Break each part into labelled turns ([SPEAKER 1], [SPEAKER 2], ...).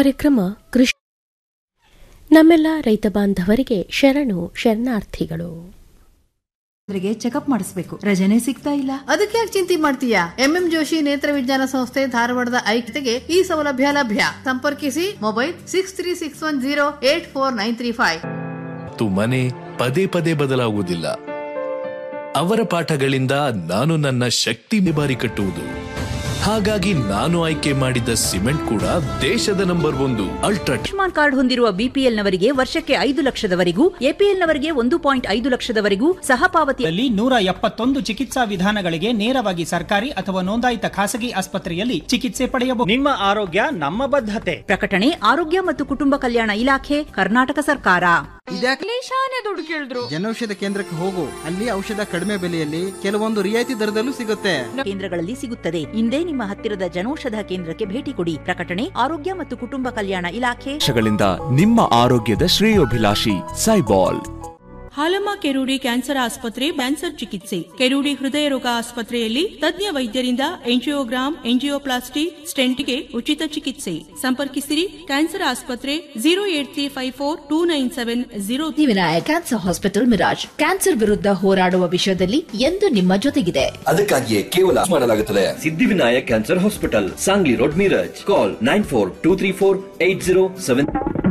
[SPEAKER 1] ಕಾರ್ಯಕ್ರಮ ಕೃಷಿ ನಮ್ಮೆಲ್ಲ ರೈತ ಬಾಂಧವರಿಗೆ ಶರಣು ಶರಣಾರ್ಥಿಗಳು
[SPEAKER 2] ಅವರಿಗೆ ಚೆಕಪ್ ಮಾಡಿಸ್ಬೇಕು ರಜನೆ ಸಿಗ್ತಾ ಇಲ್ಲ
[SPEAKER 3] ಅದಕ್ಕೆ ಯಾಕೆ ಚಿಂತೆ ಮಾಡ್ತೀಯಾ ಎಂಎಂ ಜೋಶಿ ನೇತ್ರ ವಿಜ್ಞಾನ ಸಂಸ್ಥೆ ಧಾರವಾಡದ ಐಕ್ಯತೆಗೆ ಈ ಸೌಲಭ್ಯ ಲಭ್ಯ ಸಂಪರ್ಕಿಸಿ mobile six three six one zero eight four nine three five
[SPEAKER 4] ಮತ್ತು ಮನೆ ಪದೇ ಪದೇ ಬದಲಾಗುವುದಿಲ್ಲ ಅವರ ಪಾಠಗಳಿಂದ ನಾನು ನನ್ನ ಶಕ್ತಿ ನಿಬಾರಿ ಕಟ್ಟುವುದು ಹಾಗಾಗಿ ನಾನು ಆಯ್ಕೆ ಮಾಡಿದ ಸಿಮೆಂಟ್ ಕೂಡ ದೇಶದ ನಂಬರ್ ಒಂದು ಅಲ್ಟ್ರಾ
[SPEAKER 5] ಆಯುಷ್ಮಾನ್ ಕಾರ್ಡ್ ಹೊಂದಿರುವ ಬಿಪಿಎಲ್ನವರಿಗೆ ವರ್ಷಕ್ಕೆ ಐದು ಲಕ್ಷದವರೆಗೂ ಎಪಿಎಲ್ನವರಿಗೆ ಒಂದು ಪಾಯಿಂಟ್ ಐದು ಲಕ್ಷದವರೆಗೂ ಸಹಪಾವತಿ
[SPEAKER 6] ಲ್ಲಿ ನೂರ ಎಪ್ಪತ್ತೊಂದು ಚಿಕಿತ್ಸಾ ವಿಧಾನಗಳಿಗೆ ನೇರವಾಗಿ ಸರ್ಕಾರಿ ಅಥವಾ ನೋಂದಾಯಿತ ಖಾಸಗಿ ಆಸ್ಪತ್ರೆಯಲ್ಲಿ ಚಿಕಿತ್ಸೆ ಪಡೆಯಬಹುದು ನಿಮ್ಮ ಆರೋಗ್ಯ ನಮ್ಮ ಬದ್ಧತೆ
[SPEAKER 5] ಪ್ರಕಟಣೆ ಆರೋಗ್ಯ ಮತ್ತು ಕುಟುಂಬ ಕಲ್ಯಾಣ ಇಲಾಖೆ ಕರ್ನಾಟಕ ಸರ್ಕಾರ
[SPEAKER 7] ಜನೌಷಧ ಕೇಂದ್ರಕ್ಕೆ ಹೋಗು ಅಲ್ಲಿ ಔಷಧ ಕಡಿಮೆ ಬೆಲೆಯಲ್ಲಿ ಕೆಲವೊಂದು ರಿಯಾಯಿತಿ ದರದಲ್ಲೂ ಸಿಗುತ್ತೆ
[SPEAKER 5] ಕೇಂದ್ರಗಳಲ್ಲಿ ಸಿಗುತ್ತದೆ ಇಂದೇ ನಿಮ್ಮ ಹತ್ತಿರದ ಜನೌಷಧ ಕೇಂದ್ರಕ್ಕೆ ಭೇಟಿ ಕೊಡಿ ಪ್ರಕಟಣೆ ಆರೋಗ್ಯ ಮತ್ತು ಕುಟುಂಬ ಕಲ್ಯಾಣ ಇಲಾಖೆ
[SPEAKER 8] ವರ್ಷಗಳಿಂದ ನಿಮ್ಮ ಆರೋಗ್ಯದ ಶ್ರೇಯೋಭಿಲಾಷಿ ಸೈಬಾಲ್
[SPEAKER 9] ಹಾಲಮ್ಮ ಕೆರೂಡಿ ಕ್ಯಾನ್ಸರ್ ಆಸ್ಪತ್ರೆ ಕ್ಯಾನ್ಸರ್ ಚಿಕಿತ್ಸೆ ಕೆರೂಡಿ ಹೃದಯ ರೋಗ ಆಸ್ಪತ್ರೆಯಲ್ಲಿ ತಜ್ಞ ವೈದ್ಯರಿಂದ ಎಂಜಿಯೋಗ್ರಾಮ್ ಎಂಜಿಯೋಪ್ಲಾಸ್ಟಿ ಸ್ಟೆಂಟ್ಗೆ ಉಚಿತ ಚಿಕಿತ್ಸೆ ಸಂಪರ್ಕಿಸಿರಿ ಕ್ಯಾನ್ಸರ್ ಆಸ್ಪತ್ರೆ zero eight three five four two nine seven zero
[SPEAKER 10] Vinayak cancer hospital Miraj cancer ವಿರುದ್ಧ ಹೋರಾಡುವ ವಿಷಯದಲ್ಲಿ ಎಂದು ನಿಮ್ಮ ಜೊತೆಗಿದೆ
[SPEAKER 11] ಅದಕ್ಕಾಗಿಯೇ ಕೇವಲ ಮಾಡಲಾಗುತ್ತದೆ Siddhivinayak cancer hospital Sangli road Miraj call nine four two three four eight zero seven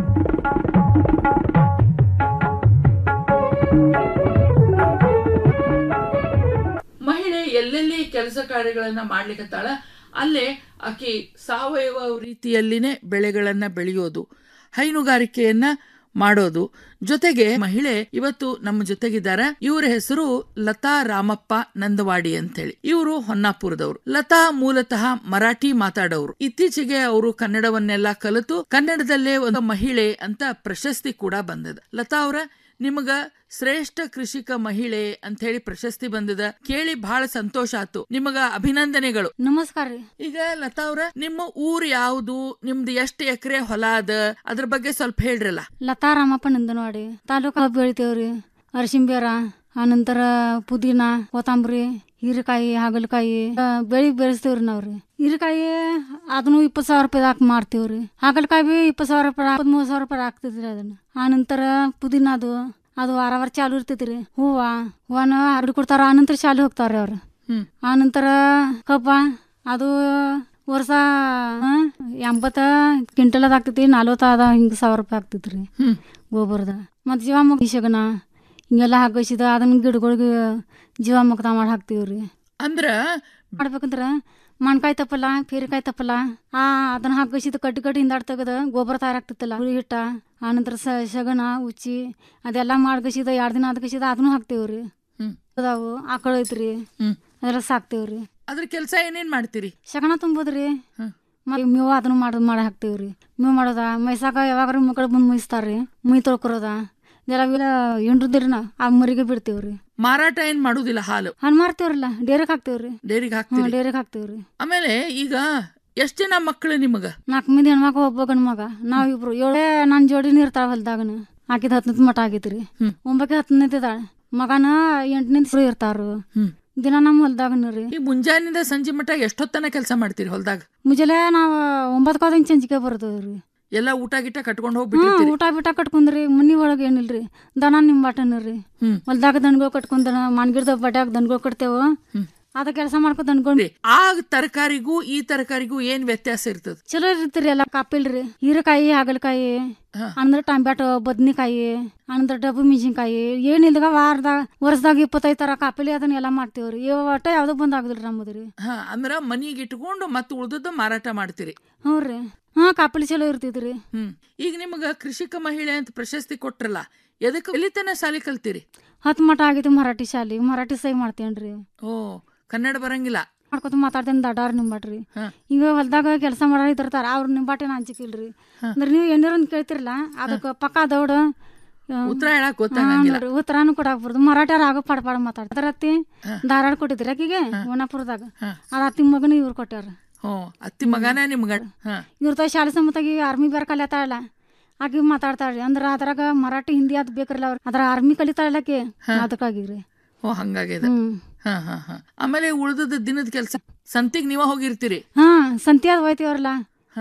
[SPEAKER 12] ಮಹಿಳೆ ಎಲ್ಲೆಲ್ಲಿ ಕೆಲಸ ಕಾರ್ಯಗಳನ್ನ ಮಾಡ್ಲಿಕ್ಕತ್ತಾಳ ಅಲ್ಲೇ ಆಕಿ ಸಾವಯವ ರೀತಿಯಲ್ಲಿನೇ ಬೆಳೆಗಳನ್ನ ಬೆಳೆಯೋದು ಹೈನುಗಾರಿಕೆಯನ್ನ ಮಾಡೋದು ಜೊತೆಗೆ ಮಹಿಳೆ ಇವತ್ತು ನಮ್ಮ ಜೊತೆಗಿದ್ದಾರೆ ಇವರ ಹೆಸರು ಲತಾ ರಾಮಪ್ಪ ನಂದವಾಡಿ ಅಂತೇಳಿ ಇವರು ಹೊನ್ನಾಪುರದವರು ಲತಾ ಮೂಲತಃ ಮರಾಠಿ ಮಾತಾಡೋರು ಇತ್ತೀಚೆಗೆ ಅವರು ಕನ್ನಡವನ್ನೆಲ್ಲ ಕಲಿತು ಕನ್ನಡದಲ್ಲೇ ಒಂದು ಮಹಿಳೆ ಅಂತ ಪ್ರಶಸ್ತಿ ಕೂಡ ಬಂದದ ಲತಾ ಅವರ ನಿಮಗ ಶ್ರೇಷ್ಠ ಕೃಷಿಕ ಮಹಿಳೆ ಅಂತ ಹೇಳಿ ಪ್ರಶಸ್ತಿ ಬಂದದ ಕೇಳಿ ಬಹಳ ಸಂತೋಷ ಆತು ನಿಮಗ ಅಭಿನಂದನೆಗಳು
[SPEAKER 13] ನಮಸ್ಕಾರ ರೀ
[SPEAKER 12] ಈಗ ಲತಾ ಅವ್ರ ನಿಮ್ಮ ಊರ್ ಯಾವ್ದು ನಿಮ್ದು ಎಷ್ಟು ಎಕರೆ ಹೊಲ ಅದ ಅದ್ರ ಬಗ್ಗೆ ಸ್ವಲ್ಪ ಹೇಳ್ರಲ್ಲ
[SPEAKER 13] ಲತಾ ರಾಮಪ್ಪ ನಂದನವಾಡಿ ತಾಲೂಕ ಬೆಳಿತೇವ್ರಿ ಅರಿಶಿಂಬೇರ ಆನಂತರ ಪುದೀನ ಕೊತ್ತಂಬರಿ ಹೀರೆಕಾಯಿ ಹಾಗಲಕಾಯಿ ಆ, ಬೆಳಿ ಬೆಳೆಸ್ತೇವ್ರಿ ನಾವ್ರಿ ಹೀರೆಕಾಯಿ ಅದನ್ನು ಇಪ್ಪತ್ತು ಸಾವಿರ ರೂಪಾಯಿ ಹಾಕಿ ಮಾರ್ತೀವ್ರಿ ಹಾಗಲಕಾಯಿ ಬಿ ಇಪ್ಪತ್ತು ಸಾವಿರ ರೂಪಾಯಿ ಇಪ್ಪತ್ಮೂರು ಸಾವಿರ ರೂಪಾಯಿ ಹಾಕ್ತಿದ್ರಿ ಅದನ್ನ ಆನಂತರ ಪುದೀನ ಅದು ಅದು ವಾರ ವಾರ ಚಾಲು ಇರ್ತೈತ್ರಿ ಹೂವ ಹೂವನ ಹರಡು ಕೊಡ್ತಾರ ಆನಂತರ ಚಾಲು ಹೋಗ್ತಾರ್ರಿ ಅವ್ರು
[SPEAKER 12] ಹ್ಮ್.
[SPEAKER 13] ಆನಂತರ ಕಬ್ಬ ಅದು ವರ್ಷ ಆ, ಎಂಬತ್ತ ಕ್ವಿಂಟಲ್ ಆಗ್ತೈತಿ ನಲ್ವತ್ತ ಅದ ಹಿಂಗ ಸಾವಿರ ರೂಪಾಯಿ ಆಗ್ತೈತ್ರಿ
[SPEAKER 12] ಹ್ಮ್.
[SPEAKER 13] ಗೊಬ್ಬರದ ಮತ್ತು ಜೀವಾಮುಕ್ತ ಶಗನ ಹಿಂಗೆಲ್ಲ ಹಾಕಿಸಿದ ಅದನ್ನ ಗಿಡಗಳಿಗೆ ಜೀವಾಮುಕ್ತ ಮಾಡಿ ಹಾಕ್ತೀವ್ರಿ
[SPEAKER 12] ಅಂದ್ರ
[SPEAKER 13] ಮಾಡ್ಬೇಕಂದ್ರ ಮಣ್ಕಾಯಿ ತಪ್ಪಲ್ಲ ಪೀರಿಕಾಯಿ ತಪ್ಪಲ್ಲ ಆ ಅದನ್ನ ಹಾಕಿಸಿದ ಕಟ್ಟಿ ಕಟ್ಟಿ ಹಿಂದಾಡ್ ತೆಗದ ಗೊಬ್ಬರ ತಯಾರಾಗ್ತಿತ್ತಲ್ಲ ಹುಳಿ ಹಿಟ್ಟ ಆನಂತರ ಸ ಶಗನ ಉಚ್ಚಿ ಅದೆಲ್ಲ ಮಾಡ್ಕಸಿದ ಎರಡು ದಿನ ಅದಕ್ಕಿಸಿದ ಅದನ್ನು ಹಾಕ್ತೇವ್ರಿ
[SPEAKER 12] ಹ್ಮ್.
[SPEAKER 13] ಅದಾವು ಆಕಳ ಐತ್ರಿ
[SPEAKER 12] ಹ್ಮ್.
[SPEAKER 13] ಅದೆಲ್ಲ ಸಾಕ್ತೇವ್ರಿ
[SPEAKER 12] ಅದ್ರ ಕೆಲ್ಸ ಏನೇನ್ ಮಾಡ್ತೀರಿ
[SPEAKER 13] ಶಗಣ ತುಂಬೋದ್ರಿ
[SPEAKER 12] ಹ್ಮ್.
[SPEAKER 13] ಮತ್ತೆ ಮೇವು ಅದನ್ನ ಮಾಡಿ ಮಾಡಿ ಹಾಕ್ತೇವ್ರಿ ಮೇವು ಮಾಡೋದ ಮೈಸಾಕ ಯಾವಾಗಾರ ಮಕ್ಕಳು ಬಂದು ಮುಯಿಸ್ತಾರ್ರಿ ಮುಯ್ ತೊಳ್ಕೊರೋದ ಇದೆಲ್ಲ ಎಂಡ್ರದಿರಿ ನಾ ಆ ಮರಿಗೆ ಬಿಡ್ತೇವ್ರಿ
[SPEAKER 12] ಮಾರಾಟ ಏನ್ ಮಾಡುದಿಲ್ಲ ಹಾಲು
[SPEAKER 13] ಹಣ್ಣು ಮಾರ್ತೇವ್ರಲ್ಲ ಡೇರಿಗೆ ಹಾಕ್ತೇವ್ರಿ
[SPEAKER 12] ಡೈರಿಗೆ
[SPEAKER 13] ಹ್ಞೂ
[SPEAKER 12] ಹಾಕ್ತೀರಿ
[SPEAKER 13] ಡೇರಿಗೆ ಹಾಕ್ತೇವ್ರಿ
[SPEAKER 12] ಆಮೇಲೆ ಈಗ ಎಷ್ಟ್ ಜನ ಮಕ್ಕಳು ನಿಮಗ
[SPEAKER 13] ನಾಲ್ಕು ಮಂದಿ ಹೆಣ್ಮಕ್ಳು ಒಬ್ಬ ಗಂಡ ಮಗ ನಾವ್ ಇಬ್ರು ಏಳೇ ನನ್ ಜೋಡಿನ ಇರ್ತಾವ ಹೊಲ್ದಾಗನ ಆಕಿದ ಹತ್ತನೇದ್ ಮಠ ಆಗೈತ್ರಿ
[SPEAKER 12] ಹ್ಮ್.
[SPEAKER 13] ಒಂಬಕ್ಕೆ ಹತ್ತನೇದಿದಾಳ ಮಗನ ಎಂಟನೇ ಇರ್ತಾರು
[SPEAKER 12] ಹ್ಮ್.
[SPEAKER 13] ದಿನ ನಮ್ಮ ಹೊಲ್ದಾಗನ ರೀ
[SPEAKER 12] ಈ ಮುಂಜಾನಿಂದ ಸಂಜೆ ಮಟ್ಟ ಎಷ್ಟೊತ್ತನ ಕೆಲಸ ಮಾಡ್ತೀರಿ ಹೊಲ್ದಾಗ
[SPEAKER 13] ಮುಂಜಾನೆ ನಾವ್ ಒಂಬತ್ತು ಕಾದಂಗ್ ಸಂಜಿಕೆ ಬರ್ತೇವ್ರಿ
[SPEAKER 12] ಎಲ್ಲ ಊಟ ಗಿಟ ಕಟ್ಕೊಂಡು
[SPEAKER 13] ಹ್ಮ್
[SPEAKER 12] ಹೋಗ್ಬಿಟ್ಟಿರ್ತೀರಿ
[SPEAKER 13] ಊಟ ಬಿಟ್ಟ ಕಟ್ಕೊಂಡ್ರಿ ಮನಿ ಒಳಗೆ ಏನಿಲ್ರಿ ದನ ನಿಂಬಾಟನ ರೀ
[SPEAKER 12] ಹ್ಮ್.
[SPEAKER 13] ಹೊಲ್ದಾಗ ದನ್ಗಳು ಕಟ್ಕೊಂಡ್ ಮಾನ್ಗಿಡ್ದ ಬಡ್ಯಾಗ ದನ್ಗಳು ಕಟ್ತೇವ ಅದ ಕೆಲಸ ಮಾಡ್ಕೊ ದನ್ಕೊಂಡ್ರಿ
[SPEAKER 12] ಆ ತರಕಾರಿಗೂ ಈ ತರಕಾರಿಗೂ ಏನ್ ವ್ಯತ್ಯಾಸ ಇರ್ತದ
[SPEAKER 13] ಚಲೋ ಇರ್ತೀರಿ ಎಲ್ಲ ಕಾಪಿಲ್ರಿ ಹೀರೆಕಾಯಿ ಹಾಗಲಕಾಯಿ ಅಂದ್ರೆ ಟೊಮ್ಯಾಟೊ ಬದ್ನಿಕಾಯಿ ಅಂದ್ರೆ ಡಬ್ಬು ಮೆಣಸಿನ್ಕಾಯಿ ಏನಿಲ್ದಾಗ ವಾರದಾಗ ವರ್ಷದಾಗ ಇಪ್ಪತ್ತೈದು ತರ ಕಾಪಿಲಿ ಅದನ್ನ ಎಲ್ಲ ಮಾಡ್ತೇವ್ರಿ ಇವ ಒಟ್ಟ ಯಾವ್ದು ಬಂದ್ ಆಗುದಿಲ್ರಿ ನಮ್ಮದ್ರಿ
[SPEAKER 12] ಹಾ ಅಂದ್ರ ಮನಿಗೆ ಇಟ್ಕೊಂಡು ಮತ್ತೆ ಉಳ್ದದ್ದು ಮಾರಾಟ ಮಾಡ್ತೀರಿ
[SPEAKER 13] ಹ್ಞೂ ರೀ ಹಾ ಕಾಪಿಲಿ ಚಲೋ ಇರ್ತೈತ್ರಿ
[SPEAKER 12] ಹ್ಮ್ ಈಗ ನಿಮಗ ಕೃಷಿಕ ಮಹಿಳೆ ಅಂತ ಪ್ರಶಸ್ತಿ ಕೊಟ್ರಲ್ಲ ಎದಕ್ಕೆ ಎಲ್ಲಿತನ ಶಾಲೆ ಕಲ್ತೀರಿ
[SPEAKER 13] ಹತ್ತು ಮಠ ಆಗೈತಿ ಮರಾಠಿ ಶಾಲಿ ಮರಾಠಿ ಸೈ ಮಾಡ್ತೇನ್ರಿ
[SPEAKER 12] ಓ ಕನ್ನಡ ಬರಂಗಿಲ್ಲ
[SPEAKER 13] ಮಾಡ್ಕೊತ ಮಾತಾಡ್ತೇನೆ ದಡ್ಡಾರ್ ನಿಂಬಾಟ್ರಿ
[SPEAKER 12] ಹಾ.
[SPEAKER 13] ಈಗ ಹೊಲ್ದಾಗ ಕೆಲಸ ಮಾಡೋರು ಇರ್ತಾರ ಅವ್ರ ನಿಂಬಾಟೇನ ಅಂಜಿಕಿಲ್ರಿ ಅಂದ್ರೆ ನೀವು ಏನಾರ ಒಂದ್ ಕೇಳ್ತಿರಲ್ಲ ಅದಕ್ಕೆ ಪಕ್ಕ ದೌಡ
[SPEAKER 12] ಉತ್ತರ ಹೇಳಕ್ ಗೊತ್ತಾಗಂಗಿಲ್ಲ
[SPEAKER 13] ಉತ್ತರಾನು ಕೊಡಾಕ್ ಬರ್ದು ಮರಾಠ್ಯಾರ ಆಗ ಪಡ ಪಡ ಮಾತಾಡ್ತಾರ ಅತ್ತಿ ಧಾರಾಳ ಕೊಟ್ಟಿದ್ರಿ ಆಕಿಗೆ ಒಣಾಪುರದಾಗ ಅದ ಅತ್ತಿ ಮಗನ ಇವ್ರು ಕೊಟ್ಟಾರ
[SPEAKER 12] ಹ್ಞೂ ಅತ್ತಿ ಮಗನ ನಿಮ್ಗ ಹಾ
[SPEAKER 13] ಇವ್ರ ತ ಶಾಲೆ ಸಮ್ಮತಾಗಿ ಆರ್ಮಿ ಬೇರೆ ಕಲಿತಾಳಲ್ಲ ಆಕಿ ಮಾತಾಡ್ತಾಳ್ರಿ ಅಂದ್ರ ಅದ್ರಾಗ ಮರಾಠಿ ಹಿಂದಿ ಅದ್ ಬೇಕ್ರಲ್ಲ ಅವ್ರ ಅದ್ರ ಆರ್ಮಿ ಕಲಿತಾಳಲ್ಲ ಆಕಿ ಅದಕ್ಕಾಗಿರಿ
[SPEAKER 12] ಓ ಹಂಗಾಗಿದೆ
[SPEAKER 13] ಹ್ಮ್
[SPEAKER 12] ಹಾ ಹಾ ಹಾ ಆಮೇಲೆ ಉಳ್ದದ ದಿನದ ಕೆಲಸ ಸಂತಿಗ್ ನೀವ ಹೋಗಿರ್ತೀರಿ
[SPEAKER 13] ಹಾ ಸಂತಿ ಅದ್ ಹೋಯ್ತಿವ್ರಲ್ಲ
[SPEAKER 12] ಹಾ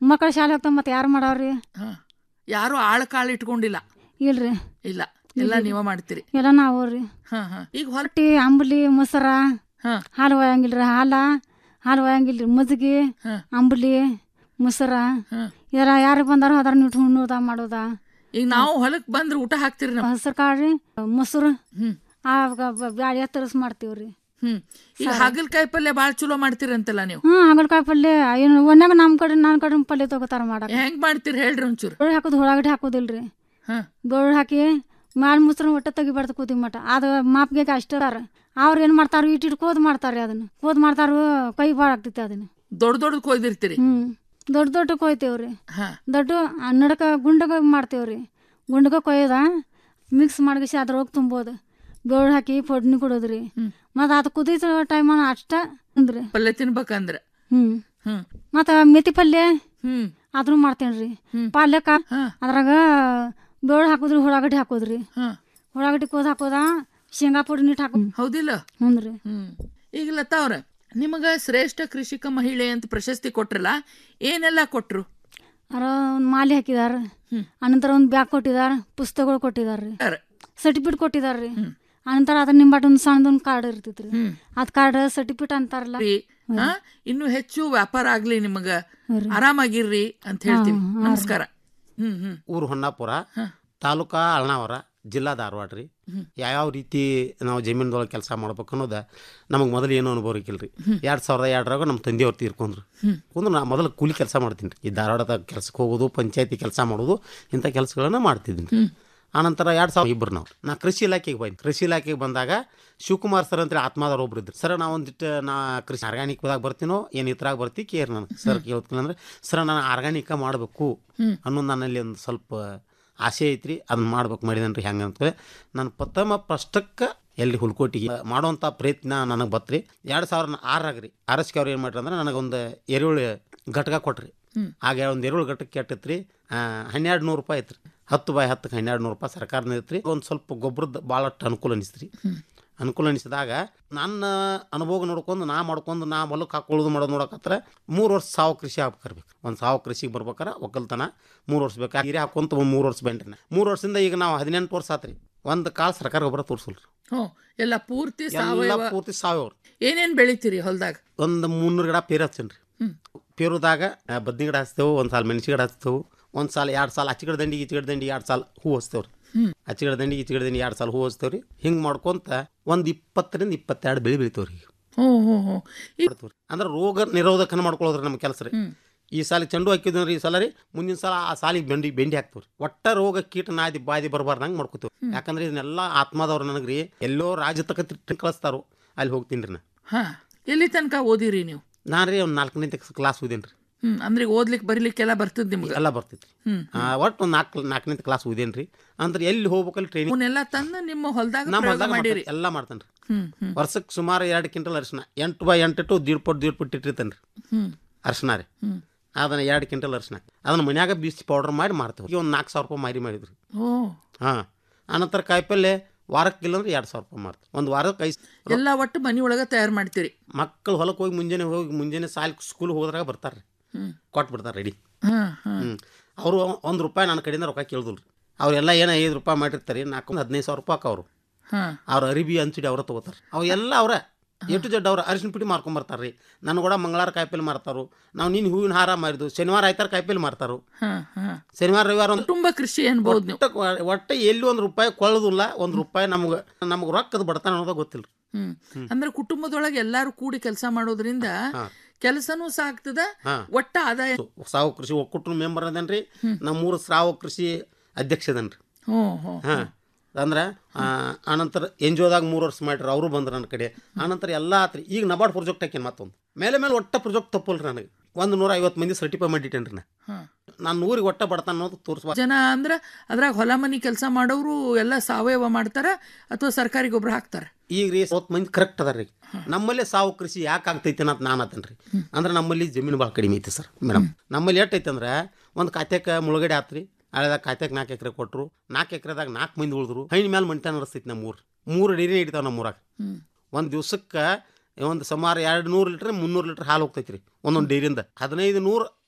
[SPEAKER 13] ಮಕ್ಕಳ ಶಾಲೆ ಹೋಗ್ತಾವ ಮತ್ತೆ ಯಾರು ಮಾಡವ್ರಿ
[SPEAKER 12] ಹಾ ಯಾರು ಆಳ್ ಕಾಳು ಇಟ್ಕೊಂಡಿಲ್ಲ
[SPEAKER 13] ಇಲ್ರಿ
[SPEAKER 12] ಇಲ್ಲ ಎಲ್ಲ ನೀವ ಮಾಡ್ತೀರಿ
[SPEAKER 13] ಎಲ್ಲ ನಾವು ರೀ
[SPEAKER 12] ಹಾ ಹಾ ಈಗ ಹೊಲ
[SPEAKER 13] ರೊಟ್ಟಿ ಅಂಬಲಿ ಮೊಸರ
[SPEAKER 12] ಹಾ
[SPEAKER 13] ಹಾಲು ಒಯ್ಯಂಗಿಲ್ರಿ ಹಾಲ ಹಾಲು ಒಯ್ಯಂಗಿಲ್ರಿ ಮಜ್ಜಿಗೆ
[SPEAKER 12] ಹಾ.
[SPEAKER 13] ಅಂಬಲಿ ಮೊಸರ
[SPEAKER 12] ಹಾ.
[SPEAKER 13] ಎಲ್ಲ ಯಾರು ಬಂದಾರ ಅದ್ರ ನಿಟ್ಟು ಉಣ್ಣೋದ ಮಾಡೋದ
[SPEAKER 12] ಈಗ ನಾವು ಹೊಲಕ್ ಬಂದ್ರೆ ಊಟ ಹಾಕ್ತಿರಿ ನಾವು
[SPEAKER 13] ಹಸ್ರು ಕಾಳು ರೀ ಮೊಸರು
[SPEAKER 12] ಹ್ಮ್
[SPEAKER 13] ಆವಾಗ ಬ್ಯಾಳಿ ತರಸ್ ಮಾಡ್ತೀವ್ರಿ
[SPEAKER 12] ಹ್ಮ್ ಈಗ ಹಾಗಲ್ಕಾಯಿ ಪಲ್ಯ ಬಾಳ್ ಚಲೋ ಮಾಡ್ತೀರಂತಲ್ಲ ನೀವು
[SPEAKER 13] ಹ್ಞೂ ಹಾಗಲ್ಕಾಯಿ ಪಲ್ಯ ಏನು ಒನ್ಯಾಗ ನಮ್ಮ ಕಡೆ ನನ್ನ ಕಡೆ ಪಲ್ಯ ತಗೋತಾರ ಮಾಡಕ್ಕೆ
[SPEAKER 12] ಹೆಂಗ್ ಮಾಡ್ತೀರಿ ಹೇಳ್ರಿ ಒಂಚೂರು
[SPEAKER 13] ಬೆಳ್ಳುಳ್ಳಿ ಹಾಕೋದು ಉಳ್ಳಾಗಡ್ಡಿ ಹಾಕೋದಿಲ್ರಿ
[SPEAKER 12] ಹಾ
[SPEAKER 13] ಬೆಳ್ಳುಳ್ಳಿ ಹಾಕಿ ಮಾಲ್ ಮೊಸರು ಒಟ್ಟ ತೆಗಿಬಾರ್ದು ಕೂದಿ ಮಟ ಅದು ಮಾಪ್ಗೆ ಅಷ್ಟ ಅವ್ರು ಏನು ಮಾಡ್ತಾರ ಇಟ್ಟಿಟ್ಟು ಕೋದ್ ಮಾಡ್ತಾರೆ ಅದನ್ನ ಕೋದ್ ಮಾಡ್ತಾರ ಕೈ ಭಾಳ ಆಗ್ತೈತಿ ಅದನ್ನ
[SPEAKER 12] ದೊಡ್ಡ ದೊಡ್ಡ ಕೊಯ್ದಿರ್ತೀರಿ
[SPEAKER 13] ಹ್ಮ್ ದೊಡ್ಡ ದೊಡ್ಡ ಕೊಯ್ತೇವ್ರಿ
[SPEAKER 12] ಹಾ
[SPEAKER 13] ದೊಡ್ಡ ನಡಕ ಗುಂಡಗ ಮಾಡ್ತೇವ್ರಿ ಗುಂಡಗ ಕೊಯ್ದ ಮಿಕ್ಸ್ ಮಾಡ್ಗಿಸಿ ಅದ್ರೊಳಗೆ ತುಂಬೋದು ಬೆಳ್ಳುಳ್ಳಿ ಹಾಕಿ ಫೊಡ್ನಿ ಕೊಡೋದ್ರಿ ಮತ್ತು ಅದು ಕುದಿಸೋ ಟೈಮ್ ಅಷ್ಟ ಅಂದ್ರಿ
[SPEAKER 12] ಪಲ್ಯ ತಿನ್ಬೇಕಂದ್ರ
[SPEAKER 13] ಹ್ಮ್
[SPEAKER 12] ಹ್ಮ್
[SPEAKER 13] ಮತ್ತು ಮೆಥಿ ಪಲ್ಯ
[SPEAKER 12] ಹ್ಮ್
[SPEAKER 13] ಅದನ್ನು ಮಾಡ್ತೇನ್ರಿ ಪಲ್ಯಕ್ಕ ಅದ್ರಾಗ ಬೆಳ್ಳುಳ್ಳಿ ಹಾಕೋದ್ರಿ ಉಳ್ಳಾಗಡ್ಡಿ ಹಾಕೋದ್ರಿ
[SPEAKER 12] ಹಾ
[SPEAKER 13] ಉಳ್ಳಾಗಡ್ಡಿ ಕೋದ್ ಹಾಕೋದ ಶೇಂಗಾ ಪುಡಿ ನೀಟ್ ಹಾಕೋ
[SPEAKER 12] ಹೌದಿಲ್ಲ
[SPEAKER 13] ಹ್ಞೂ ರೀ
[SPEAKER 12] ಹ್ಮ್ ಈಗ ಲತಾ ಅವ್ರ ನಿಮಗ ಶ್ರೇಷ್ಠ ಕೃಷಿಕ ಮಹಿಳೆ ಅಂತ ಪ್ರಶಸ್ತಿ ಕೊಟ್ರಲ್ಲ ಏನೆಲ್ಲ ಕೊಟ್ರು
[SPEAKER 13] ಅರ ಒಂದು ಮಾಲೆ ಹಾಕಿದಾರ ಅನಂತರ ಒಂದು ಬ್ಯಾಗ್ ಕೊಟ್ಟಿದಾರ ಪುಸ್ತಕಗಳು ಕೊಟ್ಟಿದಾರ್ರಿ
[SPEAKER 12] ಯಾರ?
[SPEAKER 13] ಸರ್ಟಿಫಿಕೇಟ್ ಕೊಟ್ಟಿದಾರ್ರಿ ಅನಂತರ ಅದ್ರ ನಿಂಬಾಟ ಒಂದು ಸಣ್ಣದೊಂದು ಕಾರ್ಡ್ ಇರ್ತೈತ್ರಿ ಅದ್ ಕಾರ್ಡ್ ಸರ್ಟಿಫಿಕೇಟ್ ಅಂತಾರಲ್ಲ
[SPEAKER 12] ರೀ, ಹಾ ಇನ್ನು ಹೆಚ್ಚು ವ್ಯಾಪಾರ ಆಗ್ಲಿ ನಿಮಗ ಆರಾಮಾಗಿರ್ರಿ ಅಂತ ಹೇಳ್ತೀವಿ ನಮಸ್ಕಾರ ಹ್ಮ್ ಹ್ಮ್
[SPEAKER 14] ಊರು ಹೊನ್ನಾಪುರ ತಾಲೂಕಾ ಅಳ್ನಾವರ ಜಿಲ್ಲಾ ಧಾರವಾಡ ರೀ ಯಾವ್ಯಾವ ರೀತಿ ನಾವು ಜಮೀನದೊಳಗೆ ಕೆಲಸ ಮಾಡ್ಬೇಕು ಅನ್ನೋದು ನಮಗೆ ಮೊದಲು ಏನೂ ಅನುಭವ ಇರ್ಕಿಲ್ಲ ರೀ ಎರಡು ಸಾವಿರದ ಎರಡರಾಗ ನಮ್ಮ ತಂದೆಯವ್ರು ತೀರ್ಕೊಂಡ್ರು ಕೊಂದ್ರು ನಾ ಮೊದಲು ಕೂಲಿ ಕೆಲಸ ಮಾಡ್ತೀನಿ ರೀ ಈ ಧಾರವಾಡದಾಗ ಕೆಲ್ಸಕ್ಕೆ ಹೋಗೋದು ಪಂಚಾಯತಿ ಕೆಲಸ ಮಾಡೋದು ಇಂಥ ಕೆಲಸಗಳನ್ನ ಮಾಡ್ತಿದ್ದೀನಿ ರೀ ಆನಂತರ ಎರಡು ಸಾವಿರ ಇಬ್ಬರು ನಾವು ನಾ ಕೃಷಿ ಇಲಾಖೆಗೆ ಬಂದು ಕೃಷಿ ಇಲಾಖೆಗೆ ಬಂದಾಗ ಶಿವಕುಮಾರ್ ಸರ್ ಅಂತೇಳಿ ಆತ್ಮಾದವ್ರು ಒಬ್ರು ಇದ್ರು ಸರ್ ನಾವು ಒಂದಿಟ್ಟು ನಾ ಕೃಷಿ ಆರ್ಗಾನಿಕ್ದಾಗ ಬರ್ತೀನೋ ಏನು ಇದ್ರಾಗ ಬರ್ತಿ ಕೇರ್ ನಾನು ಸರ್ ಕೇಳ್ತೀನಿ ಅಂದ್ರೆ ಸರ್ ನಾನು ಆರ್ಗಾನಿಕ ಮಾಡಬೇಕು ಅನ್ನೋದು ನನ್ನಲ್ಲಿ ಒಂದು ಸ್ವಲ್ಪ ಆಸೆ ಐತ್ರಿ ಅದನ್ನ ಮಾಡ್ಬೇಕು ಮಾಡಿದನ್ರಿ ಹೆಂಗೆ ಅಂತೇಳಿ ನಾನು ಪ್ರಥಮ ಪ್ರಶ್ನಕ್ಕೆ ಎಲ್ಲಿ ಹುಲ್ಕೋಟಿಗೆ ಮಾಡುವಂಥ ಪ್ರಯತ್ನ ನನಗೆ ಬತ್ರಿ ಎರಡು ಸಾವಿರದ ಆರಾಗ ರೀ ಆರಸ್ಕೆ ಅವ್ರು ಏನು ಮಾಡ್ರಿ ಅಂದ್ರೆ ನನಗೊಂದು ಎರೆಹುಳು ಘಟಕ ಕೊಟ್ರಿ ಆಗ ಒಂದು ಎರೆಹುಳು ಘಟಕ ಕೆಟ್ಟಿತ್ತು ರೀ ಹನ್ನೆರಡು ನೂರು ರೂಪಾಯಿ ಐತ್ರಿ ಹತ್ತು ಬಾಯ್ ಹತ್ತಕ್ಕೆ ಹನ್ನೆರಡು ನೂರು ರೂಪಾಯಿ ಸರ್ಕಾರದಿಂದ ಐತ್ರಿ ಒಂದು ಸ್ವಲ್ಪ ಗೊಬ್ಬರದ ಭಾಳಷ್ಟು ಅನುಕೂಲ ಅನಿಸ್ತ್ರಿ ಅನುಕೂಲ ಅನಿಸಿದಾಗ ನನ್ನ ಅನುಭವ ನೋಡ್ಕೊಂಡು ನಾ ಮಾಡ್ಕೊಂಡು ನಾ ಹೊಲಕ್ಕೆ ಹಾಕೊಳ್ಳೋದು ಮಾಡೋದು ನೋಡಕತ್ರ ಮೂರು ವರ್ಷ ಸಾವು ಕೃಷಿ ಹಾಕ್ಬೇಕು ಒಂದು ಸಾವು ಕೃಷಿಗೆ ಬರ್ಬೇಕಾರೆ ಒಕ್ಕಲ್ತನ ಮೂರು ವರ್ಷ ಬೇಕು ಹಿರಿ ಹಾಕೊಂತ ಒಂದು ಮೂರು ವರ್ಷ ಬೇನ್ರಿ ನಾ ಮೂರು ವರ್ಷದಿಂದ ಈಗ ನಾವು ಹದಿನೆಂಟು ವರ್ಷ ಆತ್ರಿ ಒಂದು ಕಾಳು ಸರ್ಕಾರ ಗೊಬ್ಬರ ತೋರಿಸಲ್ರಿ
[SPEAKER 12] ಹ್ಞೂ ಎಲ್ಲ ಪೂರ್ತಿ
[SPEAKER 14] ಎಲ್ಲ
[SPEAKER 12] ಸಾವಯವ
[SPEAKER 14] ಪೂರ್ತಿ ಸಾವಯವ
[SPEAKER 12] ಏನೇನ್ ಬೆಳಿತೀರಿ ಹೊಲ್ದಾಗ
[SPEAKER 14] ಒಂದು ಮುನ್ನೂರು ಗಿಡ ಪೇರು ಹಚ್ಚೇನ್ರಿ ಪೇರುದಾಗ ಆ, ಬದ್ನಿ ಗಿಡ ಹಚ್ತೇವೆ ಒಂದು ಸಾಲ ಮೆಣಸಿ ಗಿಡ ಹಚ್ತೇವೆ ಒಂದು ಸಾಲ ಎರಡು ಸಾಲ ಅಚ್ಚಿಗಡ ದಂಡಿಗೆ ಈಚಿಗಡ ದಂಡಿಗೆ ಎರಡು ಸಾಲ ಹೂ ಹಚ್ತೇವ್ರಿ ಅಚ್ಚಿಗಡ ದಂಡಿಗೆ ಈಚಿಗಡ ದಂಡಿಗೆ ಎರಡು ಸಾಲ ಹೂ ಹಚ್ತೇವ್ರಿ ಹಿಂಗೆ ಮಾಡ್ಕೊಂತ ಒಂದು ಇಪ್ಪತ್ತರಿಂದ ಇಪ್ಪತ್ತೆರಡು ಬೆಳೆ ಬೆಳಿತೇವ್ರಿ
[SPEAKER 12] ಹ್ಞೂ ಹ್ಞೂ ಹ್ಞೂ
[SPEAKER 14] ಮಾಡ್ತೇವ್ರಿ ಅಂದ್ರೆ ರೋಗ ನಿರೋಧಕನ ಮಾಡ್ಕೊಳ್ಳೋದ್ರಿ ನಮ್ಮ ಕೆಲಸ ರೀ ಈ ಸಾಲಿ ಚೆಂಡು ಹಾಕಿದ್ವಿ ಈ ಸಲ ರೀ ಮುಂದಿನ ಸಲ ಆ ಸಾಲಿಗೆ ಬೆಂಡಿ ಬೆಂಡಿ ಹಾಕ್ತೇವ್ರಿ ಒಟ್ಟ ರೋಗ ಕೀಟ ನಾದಿ ಬಾದಿ ಬರಬಾರ್ದಂಗೆ ಮಾಡ್ಕೋತೇವೆ ಯಾಕಂದ್ರೆ ಇದನ್ನೆಲ್ಲ ಆತ್ಮದವ್ರು ನನಗೆ ರೀ ಎಲ್ಲೋ ರಾಜ್ಯ ತಕ್ಕ ತಿಟ್ಟು ಕಳಿಸ್ತಾರೋ ಅಲ್ಲಿ ಹೋಗ್ತೀನಿ ರೀ ನಾ
[SPEAKER 12] ಹಾ ಎಲ್ಲಿ ತನಕ ಓದಿರಿ ನೀವು
[SPEAKER 14] ನಾನು ರೀ ಒಂದು ನಾಲ್ಕನೇ ಕ್ಲಾಸ್ ಓದೇನಿ ರೀ
[SPEAKER 12] ಹ್ಮ್ ಅಂದ್ರೆ ಈಗ ಓದ್ಲಿಕ್ಕೆ ಬರೀಲಿಕ್ಕೆಲ್ಲ ಬರ್ತದ ನಿಮ್ಗೆ
[SPEAKER 14] ಎಲ್ಲ ಬರ್ತೈತಿ
[SPEAKER 12] ಹ್ಮ್
[SPEAKER 14] ಒಟ್ಟು ಒಂದು ನಾಲ್ಕು ನಾಲ್ಕನೇ ಕ್ಲಾಸ್ ಓದೇನಿ ರೀ ಅಂದ್ರೆ ಎಲ್ಲಿ ಹೋಗ್ಬೇಕಲ್ಲಿ ಟ್ರೈನಿಂಗ್
[SPEAKER 12] ಅವನ್ನೆಲ್ಲ ತಂದು ನಿಮ್ಮ ಹೊಲ್ದಾಗ
[SPEAKER 14] ನಮ್ಮ
[SPEAKER 12] ಪ್ರಯೋಗ
[SPEAKER 14] ಹೊಲ್ದಾಗ
[SPEAKER 12] ಮಾಡಿರಿ
[SPEAKER 14] ಮಾಡ್ತೇನೆ ಎಲ್ಲ ಮಾಡ್ತೇನೆ ರೀ
[SPEAKER 12] ಹ್ಮ್ ಹ್ಮ್
[SPEAKER 14] ವರ್ಷಕ್ಕೆ ಸುಮಾರು ಎರಡು ಕ್ವಿಂಟಲ್ ಅರಿಶಿನ ಎಂಟು ಬೈ ಎಂಟು ಇಟ್ಟು ದೀಡ್ ಪಟ್ಟು ದೀಡ್ ಪಟ್ಟು ಇಟ್ಟಿರ್ತೇನೆ ರೀ
[SPEAKER 12] ಹ್ಮ್
[SPEAKER 14] ಅರಿಶಿನ ರೀ
[SPEAKER 12] ಹ್ಮ್
[SPEAKER 14] ಅದನ್ನ ಎರಡು ಕ್ವಿಂಟಲ್ ಅರಿಶಿನ ಅದನ್ನ ಮನ್ಯಾಗ ಬೀಸಿ ಪೌಡರ್ ಮಾಡಿ ಮಾರ್ತೇವೆ ಈಗ ಒಂದು ನಾಲ್ಕು ಸಾವಿರ ರೂಪಾಯಿ ಮಾರಿ ಮಾಡಿದ್ರಿ
[SPEAKER 12] ಓ
[SPEAKER 14] ಹಾಂ ಆನಂತರ ಕಾಯಿಪಲ್ಲೆ ವಾರಕ್ಕೆ ಇಲ್ಲ ಅಂದ್ರೆ ಎರಡು ಸಾವಿರ ರೂಪಾಯಿ ಮಾಡ್ತೀವಿ ಒಂದು ವಾರಕ್ಕೆ ಐದು
[SPEAKER 12] ಎಲ್ಲ ಒಟ್ಟು ಮನಿ ಒಳಗ ತಯಾರು ಮಾಡ್ತೀರಿ
[SPEAKER 14] ಮಕ್ಕಳು ಹೊಲಕ್ಕೆ ಹೋಗಿ ಮುಂಜಾನೆ ಹೋಗಿ ಮುಂಜಾನೆ ಸಾಲಿ ಸ್ಕೂಲ್ ಹೋದ್ರಾಗ ಬರ್ತಾರೆ ರೀ
[SPEAKER 12] ಹ್ಮ್
[SPEAKER 14] ಕೊಟ್ಟು ಬಿಡ್ತಾರೆ ರೆಡಿ
[SPEAKER 12] ಹ್ಮ್ ಹ್ಮ್
[SPEAKER 14] ಹ್ಞೂ ಅವರು ಒಂದು ರೂಪಾಯಿ ನನ್ನ ಕಡೆಯಿಂದ ರೊಕ್ಕ ಕೇಳಿದ್ರು ರೀ ಅವರೆಲ್ಲ ಏನೋ ಐದು ರೂಪಾಯಿ ಮಾಡಿರ್ತಾರೆ ನಾಲ್ಕು ಹದಿನೈದು ಸಾವಿರ ರೂಪಾಯಿ ಹಾಕವ್ರು
[SPEAKER 12] ಹಾ
[SPEAKER 14] ಅವ್ರ ಅರಿಬಿ ಅಂಚಿಡಿ ಅವ್ರ ತೊಗೋತಾರೆ ಅವು ಎಲ್ಲ ಅವರ ಎ ಟು ಜಡ್ ಅವ್ರ ಅರಿಶಿನ ಪುಡಿ ಮಾರ್ಕೊಂಬರ್ತಾರೆ ರೀ ನಾನು ಕೂಡ ಮಂಗಳವಾರ ಕಾಯಿಪಲ್ಲೆ ಮಾರ್ತಾರು ನಾವು ನೀನು ಹೂವಿನ ಹಾರ ಮಾರಿದ್ದು ಶನಿವಾರ ಆಯ್ತಾರ ಕಾಯಿಪಲ್ಲೆ ಮಾರ್ತಾರು
[SPEAKER 12] ಹಾ ಹಾ
[SPEAKER 14] ಶನಿವಾರ ರವಿವಾರ ಒಂದು
[SPEAKER 12] ಕುಟುಂಬ ಕೃಷಿ ಅನ್ಬೋದು ನೀವು
[SPEAKER 14] ಒಟ್ಟ ಒಟ್ಟ ಎಲ್ಲಿ ಒಂದು ರೂಪಾಯಿ ಕೊಳ್ಳೋದಿಲ್ಲ ಒಂದು ರೂಪಾಯಿ ನಮ್ಗೆ ನಮ್ಗೆ ರೊಕ್ಕದ ಬಡತನ ಅನ್ನೋದು ಗೊತ್ತಿಲ್ಲ ರೀ
[SPEAKER 12] ಹ್ಮ್ ಅಂದ್ರೆ ಕುಟುಂಬದೊಳಗೆ ಎಲ್ಲಾರು ಕೂಡಿ ಕೆಲಸ ಮಾಡೋದ್ರಿಂದ ಕೆಲಸನೂ ಸಾಕ್ತದ
[SPEAKER 14] ಹಾ.
[SPEAKER 12] ಒಟ್ಟ ಆದಾಯ
[SPEAKER 14] ಸಾವು ಕೃಷಿ ಒಕ್ಕೂಟ ಮೆಂಬರ್ ಅದೇನ್ರಿ ನಮ್ಮ ಮೂರು ಸಾವು ಕೃಷಿ ಅಧ್ಯಕ್ಷ ಅದನ್ರಿ
[SPEAKER 12] ಹ್ಞೂ ಹ್ಞೂ
[SPEAKER 14] ಹಾಂ ಅಂದ್ರೆ ಆ, ಆನಂತರ ಎನ್ ಜಿ ಒದಾಗ ಮೂರು ವರ್ಷ ಮಾಡ್ರಿ ಅವರು ಬಂದ್ರು ನನ್ನ ಕಡೆ ಆನಂತರ ಎಲ್ಲ ಆತ್ರಿ ಈಗ ನಬಾರ್ಡ್ ಪ್ರಾಜೆಕ್ಟ್ ಹಾಕೇನು ಮತ್ತೊಂದು ಮೇಲೆ ಮೇಲೆ ಒಟ್ಟ ಪ್ರಾಜೆಕ್ಟ್ ತಪ್ಪಲ್ರಿ ನನಗೆ ಒಂದು ನೂರ ಐವತ್ತು ಮಂದಿ ಸರ್ಟಿಫೈ ಮಾಡಿಟ್ಟೇನ್ರಿ ನಾ
[SPEAKER 12] ಹಾ.
[SPEAKER 14] ನಾನು ನೂರಿಗೆ ಒಟ್ಟ ಬಡತನ ಅನ್ನೋದು ತೋರಿಸ್ಬಾರ್ದು
[SPEAKER 12] ಜನ ಅಂದ್ರ ಅದ್ರಾಗ ಹೊಲ ಮನಿ ಕೆಲಸ ಮಾಡೋರು ಎಲ್ಲ ಸಾವಯವ ಮಾಡ್ತಾರ ಅಥವಾ ಸರ್ಕಾರಿ ಗೊಬ್ಬರ ಹಾಕ್ತಾರ
[SPEAKER 14] ಈಗ ರೀ ಸ್ವಲ್ಪ ಮಂದಿ ಕರೆಕ್ಟ್ ಅದಾರ ರೀ ನಮ್ಮಲ್ಲಿ ಸಾವು ಕೃಷಿ ಯಾಕೆ ಆಗ್ತೈತೆ ಅಂತ ನಾನು ಅತನ್ರಿ ಅಂದ್ರೆ ನಮ್ಮಲ್ಲಿ ಜಮೀನು ಭಾಳ ಕಡಿಮೆ ಐತಿ ಸರ್ ಮೇಡಮ್ ನಮ್ಮಲ್ಲಿ ಎಷ್ಟು ಐತೆ ಅಂದ್ರೆ ಒಂದು ಖಾತೆಗೆ ಮುಳುಗಡೆ ಆತ್ರಿ ಹಳೆದಾಗ ಖಾತೆಗೆ ನಾಲ್ಕು ಎಕರೆ ಕೊಟ್ಟರು ನಾಲ್ಕು ಎಕರೆದಾಗ ನಾಲ್ಕು ಮಂದಿ ಉಳಿದ್ರು ಹೈನ ಮೇಲೆ ಮಣಿತನ ನಡೆಸ್ತೈತಿ ನಮ್ಮ ಊರು ಮೂರು ಡೈರಿ ಹಿಡಿತಾವೆ ನಮ್ಮ ಊರಾಗ ಒಂದು ದಿವ್ಸಕ್ಕೆ ಒಂದು ಸುಮಾರು ಎರಡು ನೂರು ಲೀಟ್ರ್ ಮುನ್ನೂರು ಲೀಟ್ರ್ ಹಾಲು ಹೋಗ್ತೈತಿ ರೀ ಒಂದೊಂದು ಡೈರಿಯಿಂದ ಹದಿನೈದು ನೂರು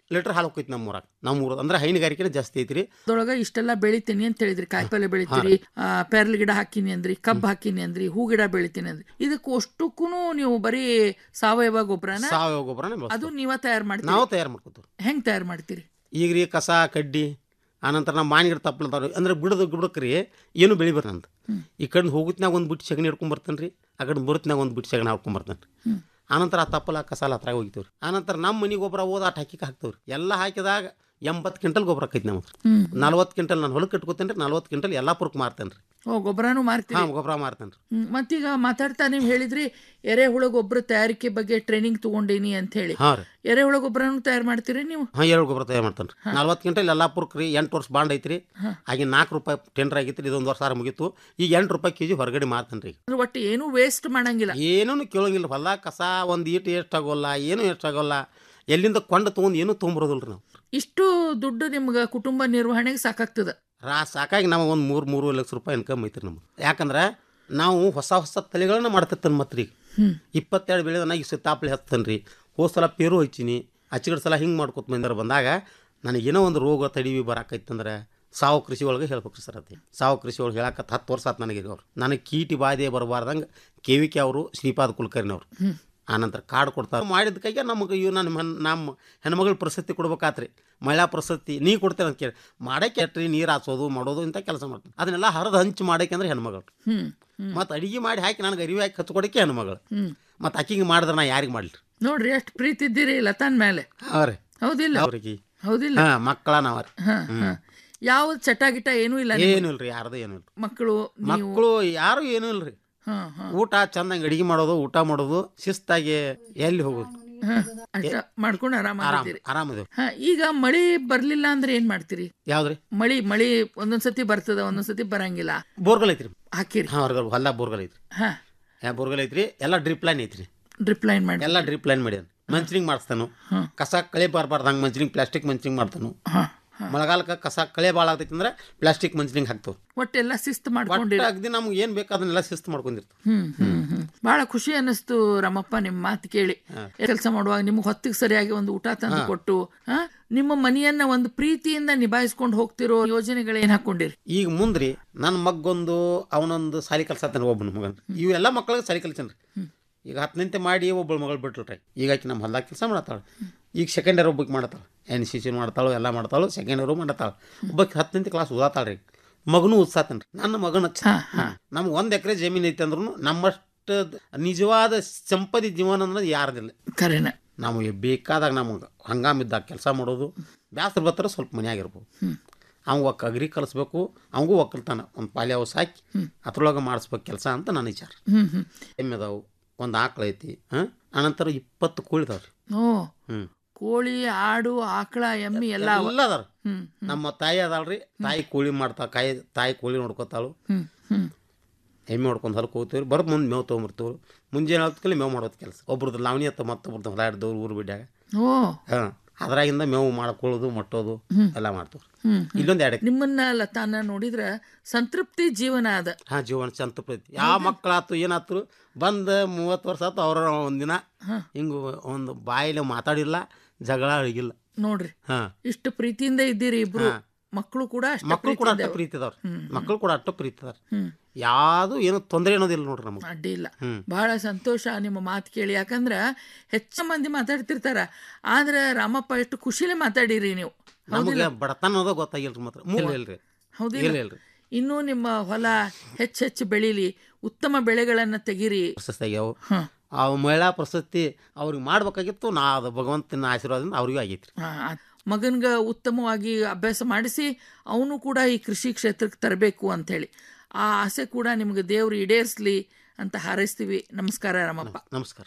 [SPEAKER 14] ಲೀಟರ್ ಹಾಲು ಹೋಗ್ತೈತಿ ನಮ್ಮ ಊರಾಗ ನಮ್ಮ ಊರು ಅಂದ್ರೆ ಹೈನುಗಾರಿಕೆನೇ ಜಾಸ್ತಿ ಐತ್ರಿ
[SPEAKER 12] ಅದ್ರೊಳಗ ಇಷ್ಟೆಲ್ಲ ಬೆಳಿತೀನಿ ಅಂತ ಹೇಳಿದ್ರಿ ಕಾಯಿಪಲ್ಲೆ ಬೆಳಿತೀರಿ ಆ, ಪೇರ್ಲ ಗಿಡ ಹಾಕಿನಿ ಅಂದ್ರಿ ಕಬ್ಬ್ ಹಾಕಿನಿ ಅಂದ್ರಿ ಹೂ ಗಿಡ ಬೆಳಿತೀನಿ ಅಂದ್ರಿ ಇದಕ್ಕೆ ಅಷ್ಟಕ್ಕೂ ನೀವು ಬರೀ ಸಾವಯವ ಗೊಬ್ಬರನ
[SPEAKER 14] ಸಾವಯವ ಗೊಬ್ಬರನೇ ಬಳಸ್ತೀವಿ.
[SPEAKER 12] ಅದು ನೀವ ತಯಾರು ಮಾಡ್ತೀರಿ
[SPEAKER 14] ನಾವು ತಯಾರು ಮಾಡ್ಕೊತೀವಿ
[SPEAKER 12] ಹೆಂಗ್ ತಯಾರು ಮಾಡ್ತೀರಿ
[SPEAKER 14] ಈಗ ರೀ ಕಸ ಕಡ್ಡಿ ಆನಂತರ ನಮ್ಮ ಮಾನಿಗಿಡ ತಪ್ಪಲದಾವ್ರಿ ಅಂದ್ರೆ ಬಿಡದ ಗಿಡಕ್ಕೆ ರೀ ಏನು ಬೆಳಿ ನಂದು ಈ ಕಡೆ ಹೋಗುತ್ನಾಗ ಒಂದು ಬಿಟ್ಟು ಸಗಣಿ ಹಿಡ್ಕೊಂಡ್ ಬರ್ತಾನೆ ರೀ ಆ ಕಡೆ ಬರುತ್ನಾಗ ಒಂದು ಬಿಟ್ಟು ಸಗಣಿ ಹಾಡ್ಕೊಂಡ್ ಬರ್ತಾನೆ ರೀ ಆನಂತರ ಆ ತಪ್ಪಲ ಕಸಾಲ ಹತ್ರ ಹೋಗ್ತೀವಿ ರೀ ಆನಂತರ ನಮ್ಮ ಮನೆ ಗೊಬ್ಬರ ಓದ್ ಆಟ ಹಾಕಿ ಹಾಕ್ತೇವ್ರಿ ಎಲ್ಲ ಹಾಕಿದಾಗ ಎಂಬತ್ತು ಕ್ವಿಂಟಲ್ ಗೊಬ್ಬರ ಆಕೈತಿ ನಮ್ಮ
[SPEAKER 12] ಹ್ಮ್.
[SPEAKER 14] ನಲ್ವತ್ತು ಕ್ವಿಂಟಲ್ ನಾನು ಹೊಲಕ್ಕೆ ಕಟ್ಕೋತೇನೆ ರೀ ನಲ್ವತ್ತು ಕ್ವಿಂಟಲ್ ಎಲ್ಲಾಪುರಕ್ಕೆ ಮಾರ್ತೇನೆ ರೀ
[SPEAKER 12] ಓ ಗೊಬ್ಬರನು ಮಾರ್ತೀರಿ
[SPEAKER 14] ಹಾಂ ಗೊಬ್ಬರ ಮಾರ್ತೇನೆ ರೀ
[SPEAKER 12] ಹ್ಮ್, ಮತ್ತೀಗ ಮಾತಾಡ್ತಾ ನೀವು ಹೇಳಿದ್ರಿ ಎರೆಹುಳ ಗೊಬ್ಬರ ತಯಾರಿಕೆ ಬಗ್ಗೆ ಟ್ರೈನಿಂಗ್ ತಗೊಂಡೀನಿ ಅಂತ ಹೇಳಿ
[SPEAKER 14] ಹಾಂ ರೀ
[SPEAKER 12] ಎರೆಹುಳ ಗೊಬ್ಬರನು ತಯಾರು ಮಾಡ್ತೀರಿ ನೀವು
[SPEAKER 14] ಹಾಂ ಎರಡು ಗೊಬ್ಬರ ತಯಾರು ಮಾಡ್ತಾನೆ ರೀ ನಲ್ವತ್ತು ಕ್ವಿಂಟಲ್ ಎಲ್ಲಾಪುರಕ್ಕೆ ರೀ ಎಂಟು ವರ್ಷ ಬಾಂಡ್ ಐತ್ರಿ ಆಗಿನ ನಾಲ್ಕು ರೂಪಾಯಿ ಟೆಂಡರ್ ಆಗಿತ್ತು ರೀ ಇದೊಂದು ವರ್ಷ ಆರು ಮುಗೀತು ಈಗ ಎಂಟು ರೂಪಾಯಿ ಕೆ ಜಿ ಹೊರಗಡೆ ಮಾರ್ತಾನೆ ರೀ
[SPEAKER 12] ಅಂದ್ರೆ ಒಟ್ಟು ಏನು ವೇಸ್ಟ್ ಮಾಡಂಗಿಲ್ಲ
[SPEAKER 14] ಏನೂ ಕೇಳಂಗಿಲ್ಲ ಹೊಲ ಕಸ ಒಂದು ಈಟು ಎಷ್ಟು ಆಗೋಲ್ಲ ಏನು ಎಷ್ಟು ಆಗೋಲ್ಲ ಎಲ್ಲಿಂದ ಕೊಂಡು ತೊಗೊಂಡು ಏನೂ ತೊಗೊಂಬರೋದಿಲ್ಲ ರೀ ನಾವು
[SPEAKER 12] ಇಷ್ಟು ದುಡ್ಡು ನಿಮ್ಗೆ ಕುಟುಂಬ ನಿರ್ವಹಣೆಗೆ ಸಾಕಾಗ್ತದ
[SPEAKER 14] ರಾ ಸಾಕಾಗಿ ನಮಗೆ ಒಂದು ಮೂರು ಮೂರು ಲಕ್ಷ ರೂಪಾಯಿ ಇನ್ಕಮ್ ಐತ್ರಿ ನಮ್ಗೆ ಯಾಕಂದ್ರೆ ನಾವು ಹೊಸ ಹೊಸ ತಳಿಗಳನ್ನ ಮಾಡ್ತಿರ್ತಾನೆ ಮತ್ತೆ ರೀ ಇಪ್ಪತ್ತೆರಡು ಬೆಳೆದ ಈಗ ಸಿತ್ತಾಪಳಿ ಹಚ್ತಾನೆ ರೀ ಹೋದ ಸಲ ಪೇರು ಹಚ್ಚಿನಿ ಹಚ್ಚಿಗಡ ಸಲ ಹಿಂಗೆ ಮಾಡ್ಕೊತ ಬಂದಾರ ಬಂದಾಗ ನನಗೇನೋ ಒಂದು ರೋಗ ತಡಿವಿ ಬರಾಕೈತಂದ್ರೆ ಸಾವು ಕೃಷಿ ಒಳಗೆ ಹೇಳ್ಬೇಕು ಸರ್ ಅದೇ ಸಾವು ಕೃಷಿ ಒಳಗೆ ಹೇಳಕ್ಕೆ ಹತ್ತು ವರ್ಷ ಆತು ನನಗೆ ಅವ್ರು ನನಗೆ ಕೀಟಿ ಬಾಧೆ ಬರಬಾರ್ದಂಗೆ ಕೆ ವಿ ಕೆ ಅವರು ಶ್ರೀಪಾದ ಕುಲಕರ್ಣಿಯವರು ಆನಂತರ ಕಾರ್ಡ್ ಕೊಡ್ತಾರೆ ಮಾಡಿದ ಕೈಗೆ ನಮಗೆ ಇವು ನನ್ನ ಹೆಣ್ ನಮ್ಮ ಹೆಣ್ಮಗಳ ಪ್ರಶಸ್ತಿ ಕೊಡ್ಬೇಕಾತ್ರಿ ಮಹಿಳಾ ಪ್ರಶಸ್ತಿ ನೀ ಕೊಡ್ತೇನೆ ಅಂತ ಕೇಳಿ ಮಾಡಕ್ಕೆ ಎಟ್ರಿ ನೀರು ಹಾಸೋದು ಮಾಡೋದು ಇಂಥ ಕೆಲಸ ಮಾಡ್ತೀನಿ ಅದನ್ನೆಲ್ಲ ಹರಿದು ಹಂಚು ಮಾಡಕ್ಕೆ ಅಂದ್ರೆ ಹೆಣ್ಮಗಳು
[SPEAKER 12] ಹ್ಮ್
[SPEAKER 14] ಮತ್ತು ಅಡಿಗೆ ಮಾಡಿ ಹಾಕಿ ನನಗೆ ಅರಿವಿ ಹಾಕಿ ಹಚ್ಕೊಡಕ್ಕೆ ಹೆಣ್ಮಗಳು
[SPEAKER 12] ಹ್ಮ್
[SPEAKER 14] ಮತ್ತು ಆಕಿಗೆ ಮಾಡಿದ್ರೆ ನಾ ಯಾರಿಗೆ ಮಾಡಲಿ
[SPEAKER 12] ನೋಡ್ರಿ ಎಷ್ಟು ಪ್ರೀತಿ ಇದ್ದೀರಿ ಲತಾನ್ ಮೇಲೆ
[SPEAKER 14] ಹಾಂ ರೀ
[SPEAKER 12] ಹೌದಿಲ್ಲ
[SPEAKER 14] ಅವ್ರಿಗೆ
[SPEAKER 12] ಹೌದಿಲ್ಲ
[SPEAKER 14] ಹಾಂ ಮಕ್ಕಳ ನಾವ ರೀ
[SPEAKER 12] ಹಾ, ಹಾ. ಯಾವ ಚಟ ಗಿಟ ಏನೂ ಇಲ್ಲ ನಿಮ್ಗೆ?
[SPEAKER 14] ಏನೂ ಇಲ್ರಿ ಯಾರ್ದು ಏನೂ ಇಲ್ಲ
[SPEAKER 12] ಮಕ್ಕಳು ನೀವು
[SPEAKER 14] ಮಕ್ಕಳು ಯಾರು ಏನೂ ಇಲ್ರಿ
[SPEAKER 12] ಹಾ, ಹಾ.
[SPEAKER 14] ಊಟ ಚಂದಂಗೆ ಅಡಿಗೆ ಮಾಡೋದು ಊಟ ಮಾಡೋದು ಶಿಸ್ತಾಗಿ ಎಲ್ಲಿ ಹೋಗೋದು
[SPEAKER 12] ಹಾ, ಅಷ್ಟ ಮಾಡ್ಕೊಂಡು
[SPEAKER 14] ಆರಾಮ್
[SPEAKER 12] ಆರಾಮಾಗಿದ್ದೀರಿ
[SPEAKER 14] ಆರಾಮದೇವ್
[SPEAKER 12] ಹಾ ಈಗ ಮಳಿ ಬರ್ಲಿಲ್ಲ ಅಂದ್ರೆ ಏನ್ ಮಾಡ್ತೀರಿ
[SPEAKER 14] ಯಾವ್ದ್ರಿ
[SPEAKER 12] ಮಳಿ ಮಳಿ ಒಂದೊಂದ್ಸತಿ ಬರ್ತದ ಒಂದೊಂದ್ಸತಿ ಬರಂಗಿಲ್ಲ
[SPEAKER 14] ಬೋರ್ಗಲ್ ಐತ್ರಿ
[SPEAKER 12] ಹಾಕಿರಿ
[SPEAKER 14] ಹಾಂ ಹೊರಗಲ್ ಹೊಲ ಬೋರ್ಗಲ್ ಐತ್ರಿ
[SPEAKER 12] ಹಾ
[SPEAKER 14] ಯಾ ಬೋರ್ಗಲ್ ಐತ್ರಿ ಎಲ್ಲ ಡ್ರಿಪ್ ಲೈನ್ ಐತ್ರಿ
[SPEAKER 12] ಡ್ರಿಪ್ ಲೈನ್ ಮಾಡಿ
[SPEAKER 14] ಎಲ್ಲ ಡ್ರಿಪ್ ಲೈನ್ ಮಾಡ್ಯಾನ ಮಂಚಿನಿಂಗ್ ಮಾಡಿಸ್ತಾನು ಕಸ ಕಳೆ ಬಾರ್ಬಾರ್ದು ಹಂಗೆ ಮಂಚಿನಿಂಗ್ ಪ್ಲಾಸ್ಟಿಕ್ ಮಂಚಿನಿಂಗ್ ಮಾಡ್ತಾನು ಮಳೆಗಾಲಕ್ಕೆ ಕಸ ಕಳೆ ಭಾಳ ಆಗ್ತೈತಿ ಅಂದ್ರೆ ಪ್ಲಾಸ್ಟಿಕ್ ಮಂಚಿನಿಂಗ್ ಹಾಕ್ತಾವ
[SPEAKER 12] ಒಟ್ಟೆಲ್ಲ ಶಿಸ್ತು
[SPEAKER 14] ಒಟ್ಟು
[SPEAKER 12] ಮಾಡ್ಕೊಂಡಿರಿ
[SPEAKER 14] ಅಗದಿ ನಮ್ಗೆ ಏನು ಬೇಕು ಅದನ್ನೆಲ್ಲ ಶಿಸ್ತು ಮಾಡ್ಕೊಂಡಿರ್ತಾವ
[SPEAKER 12] ಹ್ಮ್ ಹ್ಮ್ ಹ್ಮ್ ಬಹಳ ಖುಷಿ ಅನ್ನಿಸ್ತು ರಮಪ್ಪ ನಿಮ್ಮ ಮಾತು ಕೇಳಿ ಕೆಲಸ ಮಾಡುವಾಗ ನಿಮ್ಗೆ ಹೊತ್ತಿಗೆ ಸರಿಯಾಗಿ ಒಂದು ಊಟ ತಂದು ಕೊಟ್ಟು ಆ, ನಿಮ್ಮ ಮನೆಯನ್ನ ಒಂದು ಪ್ರೀತಿಯಿಂದ ನಿಭಾಯಿಸ್ಕೊಂಡು ಹೋಗ್ತಿರೋ ಯೋಜನೆಗಳು ಏನ್ ಹಾಕೊಂಡಿರಿ
[SPEAKER 14] ಈಗ ಮುಂದ್ರಿ ನನ್ನ ಮಗೊಂದು ಅವನೊಂದು ಸಾಲಿ ಕಲ್ಸತ್ತಾನ ಒಬ್ಬನ ಮಗನ್ ಇವೆಲ್ಲ ಮಕ್ಕಳಿಗೆ ಸಾಲಿ ಕಲ್ಸನ್ರಿ ಈಗ ಹತ್ತನಿಂತೆ ಮಾಡಿ ಒಬ್ಬಳು ಮಗಳು ಬಿಟ್ಲ್ರಿ ಈಗ ಆಕಿ ನಮ್ಮ ಹೊಲ್ದಾಗ ಕೆಲಸ ಮಾಡತ್ತಾಳ ಈಗ ಸೆಕೆಂಡ್ ಇಯರ್ ಒಬ್ಬಕ್ಕೆ ಮಾಡತ್ತಾಳ ಎನ್ ಸಿ ಸಿ ಮಾಡ್ತಾಳು ಎಲ್ಲ ಮಾಡ್ತಾಳು ಸೆಕೆಂಡ್ ಇಯರು ಮಾಡತ್ತಾಳ ಒಬ್ಬಕ್ಕೆ ಹತ್ತನಿಂತೆ ಕ್ಲಾಸ್ ಓದಾತಾಳ್ರಿ ಮಗನೂ ಉತ್ಸಾತನ್ರಿ ನನ್ನ ಮಗನ ನಮ್ಗೆ ಒಂದು ಎಕರೆ ಜಮೀನು ಐತೆ ಅಂದ್ರೂ ನಮ್ಮಷ್ಟು ನಿಜವಾದ ಸಂಪದಿ ಜೀವನ ಅನ್ನೋದು ಯಾರ್ದಿಲ್ಲ
[SPEAKER 12] ಕರೆನ
[SPEAKER 14] ನಮಗೆ ಬೇಕಾದಾಗ ನಮಗೆ ಹಂಗಾಮಿದ್ದಾಗ ಕೆಲಸ ಮಾಡೋದು ಬ್ಯಾಸ್ರ ಬರ್ತಾರೆ ಸ್ವಲ್ಪ ಮನ್ಯಾಗಿರ್ಬೋದು ಅವಂಗೆ ಒಕ್ಕ ಅಗ್ರಿ ಕಲಿಸ್ಬೇಕು ಅವಂಗೂ ಒಕ್ಕಲ್ತಾನ ಒಂದು ಪಾಲಿ ಹೌಸ್ ಹಾಕಿ ಅದ್ರೊಳಗೆ ಮಾಡಿಸ್ಬೇಕು ಕೆಲಸ ಅಂತ ನನ್ನ ವಿಚಾರ
[SPEAKER 12] ಹ್ಮ್ ಹ್ಮ್
[SPEAKER 14] ಎಮ್ಮೆ ಅದಾವು ಒಂದು ಆಕಳ ಐತಿ ಹಾಂ ಅನಂತರ ಇಪ್ಪತ್ತು ಕೋಳಿ ಅದಾವ್ರಿ
[SPEAKER 12] ಓ
[SPEAKER 14] ಹ್ಞೂ
[SPEAKER 12] ಕೋಳಿ ಆಡು ಆಕಳ ಎಮ್ಮಿ ಎಲ್ಲ ಅವ.
[SPEAKER 14] ಎಲ್ಲ ಅದಾರ
[SPEAKER 12] ಹ್ಮ್
[SPEAKER 14] ನಮ್ಮ ತಾಯಿ ಅದಾಳ್ರಿ ತಾಯಿ ಕೋಳಿ ಮಾಡ್ತಾಳ ಕಾಯಿ ತಾಯಿ ಕೋಳಿ ನೋಡ್ಕೊತಾಳು
[SPEAKER 12] ಹ್ಮ್ ಹ್ಮ್
[SPEAKER 14] ಎಮ್ಮೆ ಹೊಡ್ಕೊಂಡು ಹೊಲಕ್ಕೆ ಹೋಗ್ತೀವಿ ಬರೋ ಮುಂದೆ ಮೇವು ತೊಗೊಂಬರ್ತೀವಿ ಮುಂಜಾನೆ ಹೊತ್ಕಲ್ಲಿ ಮೇವು ಮಾಡೋದು ಕೆಲಸ ಒಬ್ರದ್ದು ಲಾವಣಿ ಹತ್ತ ಮತ್ತೊಬ್ರದ್ದು ಹೊಲ ಹಿಡ್ದವ್ರು ಊರು ಬಿಡ್ಯಾಗ
[SPEAKER 12] ಓ
[SPEAKER 14] ಹಾಂ ಅದ್ರಾಗಿಂದ ಮೇವು ಮಾಡ್ಕೊಳ್ಳೋದು ಮಟ್ಟೋದು ಎಲ್ಲ ಮಾಡ್ತೀವಿ
[SPEAKER 12] ಹ್ಮ್
[SPEAKER 14] ಇಲ್ಲೊಂದು ಎರಡು
[SPEAKER 12] ನಿಮ್ಮನ್ನ ಲತಾನ ನೋಡಿದ್ರ ಸಂತೃಪ್ತಿ ಜೀವನ ಅದ
[SPEAKER 14] ಹಾಂ ಜೀವನ ಚಂತ ಐತಿ ಯಾವ ಮಕ್ಕಳಾತು ಏನಾತು ಬಂದು ಮೂವತ್ತು ವರ್ಷ ಆತು ಅವ್ರ ಒಂದಿನ ಹಿಂಗೆ ಒಂದು ಬಾಯಿಲೆ ಮಾತಾಡಿಲ್ಲ ಜಗಳ ಅಳಿಗಿಲ್ಲ
[SPEAKER 12] ನೋಡ್ರಿ
[SPEAKER 14] ಹಾಂ
[SPEAKER 12] ಇಷ್ಟು ಪ್ರೀತಿಯಿಂದ ಇದ್ದೀರಿ ಇಬ್ರು
[SPEAKER 14] ಹಾ.
[SPEAKER 12] ಮಕ್ಕಳು ಕೂಡ ಅಷ್ಟೇ
[SPEAKER 14] ಮಕ್ಕಳು ಕೂಡ
[SPEAKER 12] ಪ್ರೀತಿಯಿಂದ
[SPEAKER 14] ಅಷ್ಟು ಪ್ರೀತಿ ಅದಾವ್ರಿ
[SPEAKER 12] ಹ್ಮ್.
[SPEAKER 14] ಮಕ್ಕಳು ಕೂಡ ಅಷ್ಟು ಪ್ರೀತಿ ಅದಾರ
[SPEAKER 12] ಹ್ಮ್.
[SPEAKER 14] ಯಾವುದು ಏನು ತೊಂದರೆ ಅನ್ನೋದಿಲ್ಲ ನೋಡ್ರಿ ನಮಗೆ
[SPEAKER 12] ಅಡ್ಡಿ ಇಲ್ಲ
[SPEAKER 14] ಹ್ಮ್.
[SPEAKER 12] ಬಹಳ ಸಂತೋಷ ನಿಮ್ಮ ಮಾತು ಕೇಳಿ ಯಾಕಂದ್ರ ಹೆಚ್ಚು ಮಂದಿ ಮಾತಾಡ್ತಿರ್ತಾರ ಆದ್ರೆ ರಾಮಪ್ಪ ಎಷ್ಟು ಖುಷಿಲೇ ಮಾತಾಡಿರಿ ನೀವು
[SPEAKER 14] ನಮಗೆ ಬಡತನ ಅನ್ನೋದು ಗೊತ್ತಾಗಿಲ್ರಿ ಮಾತ್ರ ಮೂಲ ಇಲ್ರಿ
[SPEAKER 12] ಹೌದಿಲ್ಲ
[SPEAKER 14] ಇಲ್ಲ ಇಲ್ರಿ
[SPEAKER 12] ಇನ್ನೂ ನಿಮ್ಮ ಹೊಲ ಹೆಚ್ಚು ಹೆಚ್ಚು ಬೆಳೀಲಿ ಉತ್ತಮ ಬೆಳೆಗಳನ್ನ ತೆಗಿರಿ
[SPEAKER 14] ಪ್ರಶಸ್ತಿ ಆಗ್ಯಾವು ಆ ಮಹಿಳಾ ಪ್ರಶಸ್ತಿ ಅವ್ರಿಗೆ ಮಾಡ್ಬೇಕಾಗಿತ್ತು ನಾ ಅದು ಭಗವಂತನ ಆಶೀರ್ವಾದದಿಂದ ಅವ್ರಿಗೂ ಆಗೈತ್ರಿ
[SPEAKER 12] ಆ, ಆ ಮಗನ್ಗ ಉತ್ತಮವಾಗಿ ಅಭ್ಯಾಸ ಮಾಡಿಸಿ ಅವನು ಕೂಡ ಈ ಕೃಷಿ ಕ್ಷೇತ್ರಕ್ಕೆ ತರಬೇಕು ಅಂಥೇಳಿ ಆ ಆಸೆ ಕೂಡ ನಿಮ್ಗೆ ದೇವ್ರು ಈಡೇರಿಸ್ಲಿ ಅಂತ ಹಾರೈಸ್ತೀವಿ ನಮಸ್ಕಾರ ರಾಮಪ್ಪ
[SPEAKER 14] ನಮಸ್ಕಾರ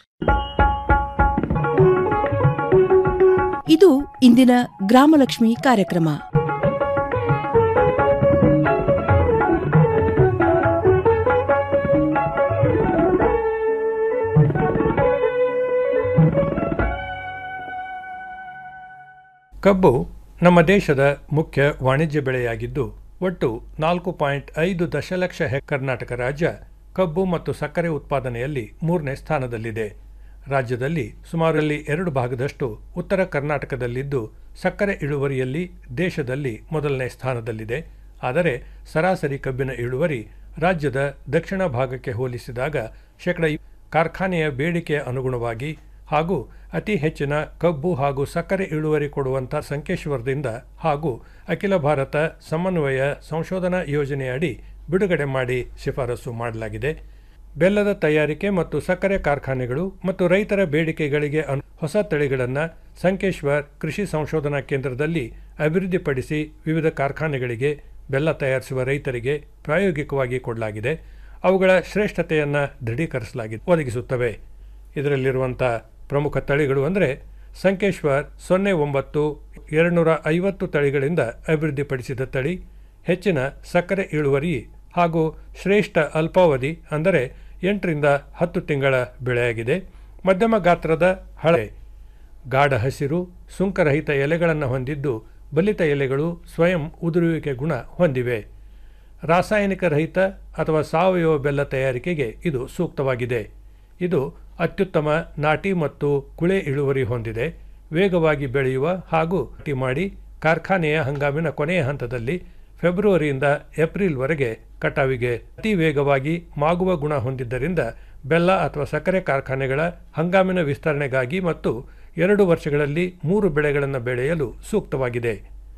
[SPEAKER 15] ಇದು ಇಂದಿನ ಗ್ರಾಮಲಕ್ಷ್ಮಿ ಕಾರ್ಯಕ್ರಮ
[SPEAKER 16] ಕಬ್ಬು ನಮ್ಮ ದೇಶದ ಮುಖ್ಯ ವಾಣಿಜ್ಯ ಬೆಳೆಯಾಗಿದ್ದು ಒಟ್ಟು ನಾಲ್ಕು ಪಾಯಿಂಟ್ ಐದು ದಶಲಕ್ಷ ಹೆಕ್ ಕರ್ನಾಟಕ ರಾಜ್ಯ ಕಬ್ಬು ಮತ್ತು ಸಕ್ಕರೆ ಉತ್ಪಾದನೆಯಲ್ಲಿ ಮೂರನೇ ಸ್ಥಾನದಲ್ಲಿದೆ ರಾಜ್ಯದಲ್ಲಿ ಸುಮಾರಲ್ಲಿ ಎರಡು ಭಾಗದಷ್ಟು ಉತ್ತರ ಕರ್ನಾಟಕದಲ್ಲಿದ್ದು ಸಕ್ಕರೆ ಇಳುವರಿಯಲ್ಲಿ ದೇಶದಲ್ಲಿ ಮೊದಲನೇ ಸ್ಥಾನದಲ್ಲಿದೆ ಆದರೆ ಸರಾಸರಿ ಕಬ್ಬಿನ ಇಳುವರಿ ರಾಜ್ಯದ ದಕ್ಷಿಣ ಭಾಗಕ್ಕೆ ಹೋಲಿಸಿದಾಗ ಶೇಕಡ ಕಾರ್ಖಾನೆಯ ಬೇಡಿಕೆಯ ಅನುಗುಣವಾಗಿ ಹಾಗೂ ಅತಿ ಹೆಚ್ಚಿನ ಕಬ್ಬು ಹಾಗೂ ಸಕ್ಕರೆ ಇಳುವರಿ ಕೊಡುವಂಥ ಸಂಕೇಶ್ವರದಿಂದ ಹಾಗೂ ಅಖಿಲ ಭಾರತ ಸಮನ್ವಯ ಸಂಶೋಧನಾ ಯೋಜನೆಯಡಿ ಬಿಡುಗಡೆ ಮಾಡಿ ಶಿಫಾರಸು ಮಾಡಲಾಗಿದೆ ಬೆಲ್ಲದ ತಯಾರಿಕೆ ಮತ್ತು ಸಕ್ಕರೆ ಕಾರ್ಖಾನೆಗಳು ಮತ್ತು ರೈತರ ಬೇಡಿಕೆಗಳಿಗೆ ಅನು ಹೊಸ ತಳಿಗಳನ್ನು ಸಂಕೇಶ್ವರ್ ಕೃಷಿ ಸಂಶೋಧನಾ ಕೇಂದ್ರದಲ್ಲಿ ಅಭಿವೃದ್ಧಿಪಡಿಸಿ ವಿವಿಧ ಕಾರ್ಖಾನೆಗಳಿಗೆ ಬೆಲ್ಲ ತಯಾರಿಸುವ ರೈತರಿಗೆ ಪ್ರಾಯೋಗಿಕವಾಗಿ ಕೊಡಲಾಗಿದೆ ಅವುಗಳ ಶ್ರೇಷ್ಠತೆಯನ್ನು ದೃಢೀಕರಿಸಲಾಗಿದೆ ಒದಗಿಸುತ್ತವೆ ಇದರಲ್ಲಿರುವಂಥ ಪ್ರಮುಖ ತಳಿಗಳು ಅಂದರೆ ಸಂಕೇಶ್ವರ್ ಸೊನ್ನೆ ಒಂಬತ್ತು ಎರಡುನೂರ ಐವತ್ತು ತಳಿಗಳಿಂದ ಅಭಿವೃದ್ಧಿಪಡಿಸಿದ ತಳಿ ಹೆಚ್ಚಿನ ಸಕ್ಕರೆ ಇಳುವರಿ ಹಾಗೂ ಶ್ರೇಷ್ಠ ಅಲ್ಪಾವಧಿ ಅಂದರೆ ಎಂಟರಿಂದ ಹತ್ತು ತಿಂಗಳ ಬೆಳೆಯಾಗಿದೆ ಮಧ್ಯಮ ಗಾತ್ರದ ಹಳೆ ಗಾಢ ಹಸಿರು ಸುಂಕರಹಿತ ಎಲೆಗಳನ್ನು ಹೊಂದಿದ್ದು ಬಲಿತ ಎಲೆಗಳು ಸ್ವಯಂ ಉದುರುವಿಕೆ ಗುಣ ಹೊಂದಿವೆ ರಾಸಾಯನಿಕ ರಹಿತ ಅಥವಾ ಸಾವಯವ ಬೆಲ್ಲ ತಯಾರಿಕೆಗೆ ಇದು ಸೂಕ್ತವಾಗಿದೆ ಇದು ಅತ್ಯುತ್ತಮ ನಾಟಿ ಮತ್ತು ಕುಳೆ ಇಳುವರಿ ಹೊಂದಿದೆ ವೇಗವಾಗಿ ಬೆಳೆಯುವ ಹಾಗೂ ನಾಟಿ ಮಾಡಿ ಕಾರ್ಖಾನೆಯ ಹಂಗಾಮಿನ ಕೊನೆಯ ಹಂತದಲ್ಲಿ ಫೆಬ್ರವರಿಯಿಂದ ಏಪ್ರಿಲ್ವರೆಗೆ ಕಟಾವಿಗೆ ಅತಿ ವೇಗವಾಗಿ ಮಾಗುವ ಗುಣ ಹೊಂದಿದ್ದರಿಂದ ಬೆಲ್ಲ ಅಥವಾ ಸಕ್ಕರೆ ಕಾರ್ಖಾನೆಗಳ ಹಂಗಾಮಿನ ವಿಸ್ತರಣೆಗಾಗಿ ಮತ್ತು ಎರಡು ವರ್ಷಗಳಲ್ಲಿ ಮೂರು ಬೆಳೆಗಳನ್ನು ಬೆಳೆಯಲು ಸೂಕ್ತವಾಗಿದೆ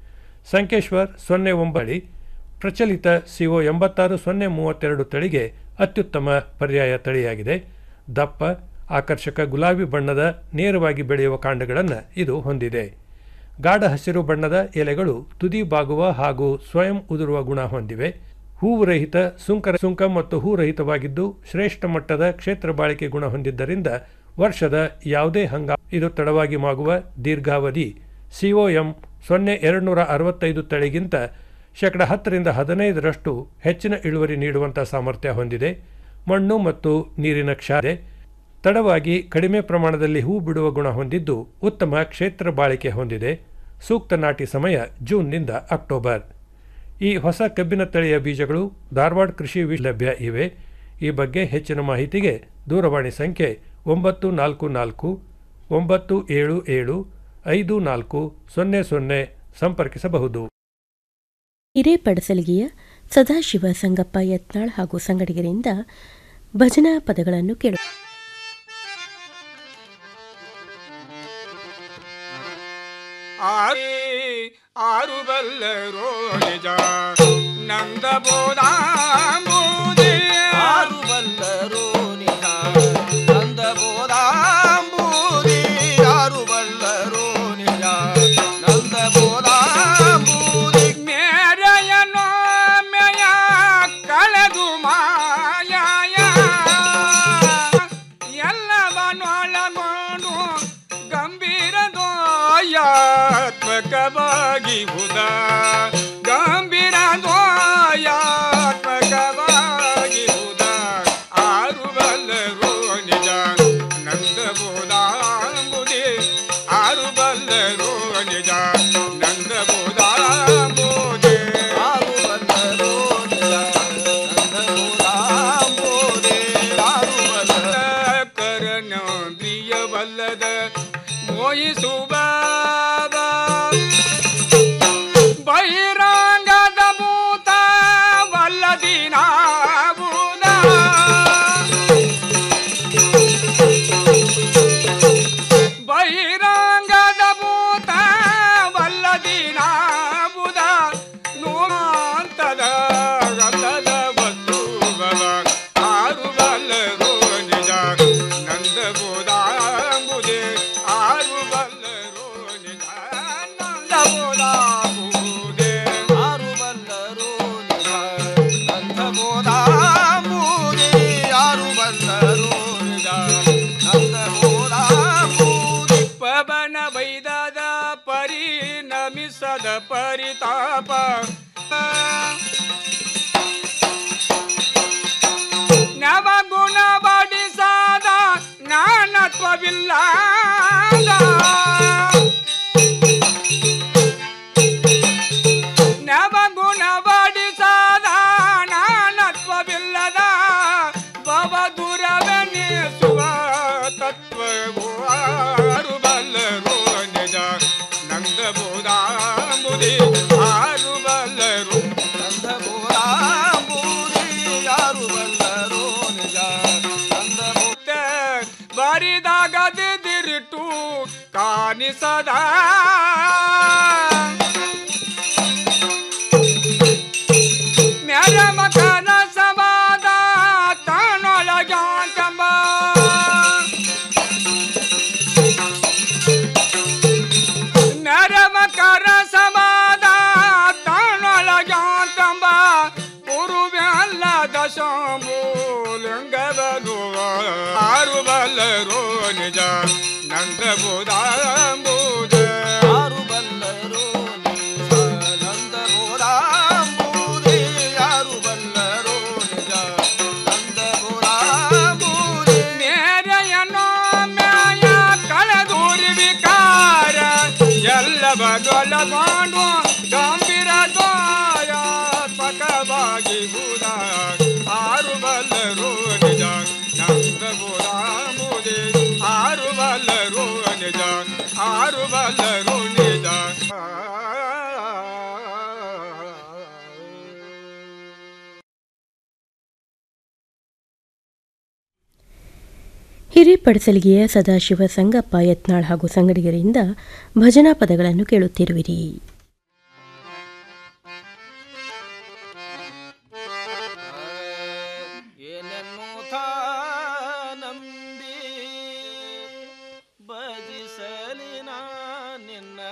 [SPEAKER 16] ಸಂಕೇಶ್ವರ್ ಸೊನ್ನೆ ಒಂಬಳಿ ಪ್ರಚಲಿತ ಸಿಒ ಎಂಬತ್ತಾರು ಸೊನ್ನೆ ಮೂವತ್ತೆರಡು ತಳಿಗೆ ಅತ್ಯುತ್ತಮ ಪರ್ಯಾಯ ತಳಿಯಾಗಿದೆ ದಪ್ಪ ಆಕರ್ಷಕ ಗುಲಾಬಿ ಬಣ್ಣದ ನೇರವಾಗಿ ಬೆಳೆಯುವ ಕಾಂಡಗಳನ್ನು ಇದು ಹೊಂದಿದೆ ಗಾಢ ಹಸಿರು ಬಣ್ಣದ ಎಲೆಗಳು ತುದಿ ಬಾಗುವ ಹಾಗೂ ಸ್ವಯಂ ಉದುರುವ ಗುಣ ಹೊಂದಿವೆ ಹೂವು ರಹಿತ ಸುಂಕರ ಸುಂಕ ಮತ್ತು ಹೂರಹಿತವಾಗಿದ್ದು ಶ್ರೇಷ್ಠ ಮಟ್ಟದ ಕ್ಷೇತ್ರ ಬಾಳಿಕೆ ಗುಣ ಹೊಂದಿದ್ದರಿಂದ ವರ್ಷದ ಯಾವುದೇ ಹಂಗ ಇದು ತಡವಾಗಿ ಮಾಗುವ ದೀರ್ಘಾವಧಿ ಸಿಒಎಂ ಸೊನ್ನೆ ಎರಡುನೂರ ಅರವತ್ತೈದು ತಳಿಗಿಂತ ಶೇಕಡ ಹತ್ತರಿಂದ ಹದಿನೈದರಷ್ಟು ಹೆಚ್ಚಿನ ಇಳುವರಿ ನೀಡುವಂಥ ಸಾಮರ್ಥ್ಯ ಹೊಂದಿದೆ ಮಣ್ಣು ಮತ್ತು ನೀರಿನ ಕ್ಷಾರೆ ತಡವಾಗಿ ಕಡಿಮೆ ಪ್ರಮಾಣದಲ್ಲಿ ಹೂ ಬಿಡುವ ಗುಣ ಹೊಂದಿದ್ದು ಉತ್ತಮ ಕ್ಷೇತ್ರ ಬಾಳಿಕೆ ಹೊಂದಿದೆ ಸೂಕ್ತ ನಾಟಿ ಸಮಯ ಜೂನ್ನಿಂದ ಅಕ್ಟೋಬರ್ ಈ ಹೊಸ ಕಬ್ಬಿನ ತಳಿಯ ಬೀಜಗಳು ಧಾರವಾಡ ಕೃಷಿ ವಿ ಲಭ್ಯ ಇವೆ ಈ ಬಗ್ಗೆ ಹೆಚ್ಚಿನ ಮಾಹಿತಿಗೆ ದೂರವಾಣಿ ಸಂಖ್ಯೆ ಒಂಬತ್ತು ನಾಲ್ಕು ನಾಲ್ಕು ಒಂಬತ್ತು ಏಳು ಏಳು ಐದು ನಾಲ್ಕು ಸೊನ್ನೆ ಸೊನ್ನೆ ಸಂಪರ್ಕಿಸಬಹುದು
[SPEAKER 1] ಹಿರೇಪಡಸಲಿಗೆಯ ಸದಾಶಿವ ಸಂಗಪ್ಪ ಯತ್ನಾಳ್ ಹಾಗೂ ಸಂಗಡಿಗರಿಂದ ಭಜನಾ ಪದಗಳನ್ನು ಕೇಳು
[SPEAKER 17] ಆರು ಬಲ್ಲರೋ ನಿಜ ನಂದ ಬೋಧಾಂಬೂದಿ ಆರು ಬಲ್ಲರೋ ನಿಜ ನಂದ ಬೋಧಾಂಬೂದಿ ಆರು ಬಲ್ಲರೋ ನಿಜ ನಂದ ಬೋಧಾಂಬೂದಿ ಮೇರೆಯನೋ ಮೇಯ ಕಳೆದು ಮಾಯ ಎಲ್ಲವನ್ನೊಳಗೊಂಡು ಗಂಭೀರದೋಯಾತ್ಮಕವಾಗಿ ಹುದ ಗಂಭೀರ ದೋಯಾತ್ಮಕವಾಗಿ ಹುದ ಆರು ಬಲ್ಲರು ನಿಜ ನಂದ ಬೋಧಾಂಬುದಿ ಆರು ಬಲ್ಲರು ನಿಜ ನಂದ ಬೋಧಾಂಬುದಿ ಆರು ಬಲ್ಲರು ನಿಜ ನಂದ ಬೋಧಾಂಬುದಿ ಆರು ಬಲ್ಲ ಕರನೇಂದ್ರಿಯವಲ್ಲದ ಮೋಯಿಸುವ ಬಹಿರಂಗದ ಭೂತ ವಲ್ಲದಿನಾಗುದ ಬಹಿರಂಗದ ಭೂತ ವಲ್ಲದಿನಾಗುದ ನೂರಾಂತದ ಗಂಧದ ವಸ್ತುಗಳ ಆರು ಬಲ್ಲರು ನಿಜ ನಂದ ಬೋಧಾಂಬುದೆ ಆರು ಬಲ್ಲರು ನಿಜ ನಂದ ಬೋಧಾಂಬುದೆ ಆರು ಬಲ್ಲರು ನಿಜ ನಂದ ಬೋಧಾಂಬುದೆ ಆರು ಬಲ್ಲರು ನಿಜ ನಂದ ಬೋಧಾಂಬುದೆ ಪವನ ವೈದದ ಪರಿಣಮಿಸದ ಪರಿತಾಪ ನವಗುಣ ಬಡಿಸಾದ ನಾನತ್ವವಿಲ್ಲ ನವಗುಣ ಬಡಿಸಾದ ನಾನತ್ವವಿಲ್ಲದ ಭವ ದುರವೆನಿಸುವ ತತ್ವವು ಆರು ಬಲ್ಲರು ನಿಜ ನಂದ ಬೋಧ ಸಿಟ್ಟು ಕಾಣಿಸದ ಮೆರಮ ಕನಸವಾದ ತಾನೊಳಗಾಂತಂಬ ನರಮ ಕರಸವಾದ ತಾನೊಳಗಾಂತಂಬ ಗುರುವೆಲ್ಲ ದಶಂಬೂಲಿಂಗವನು ಆರು ಬಲ್ಲರೋ ನಿಜ ನಂದಬೋಧಾಂಬೂಜ ಆರು ಬಲ್ಲರೋ ನಿಜ ನಂದಬೋಧಾಂಬೂಜೆ ಯಾರು ಬಲ್ಲರೋ ನಿಜ ನಂದಬೋಧಾಂಬೂಜೆ ಮೇರೆಯನೋ ಮ್ಯಾಯ ಕಳೆದೂರಿ ವಿಕಾರ ಎಲ್ಲ ಬದಲಗೊಂಡು ಗಂಭೀರ ದ್ವಾಯಾತ್ಮಕವಾಗಿ ಬುಧ ಆರು ಬಲ್ಲರು ನಿಜ ನಂದಬೋಧಾಂಬುದೆ ಆರು ಬಲ್ಲರು ನಿಜ ಆರು ಬಲ್ಲರು ನಿಜ
[SPEAKER 1] ಹಿರೇಪಡಸಲಿಗೆಯ ಸದಾಶಿವ ಸಂಗಪ್ಪ ಯತ್ನಾಳ್ ಹಾಗೂ ಸಂಗಡಿಗರಿಂದ ಭಜನಾ ಪದಗಳನ್ನು ಕೇಳುತ್ತಿರುವಿರಿ
[SPEAKER 18] ನಂಬಿ ಭಜಿಸಲಿನ ನಿನ್ನ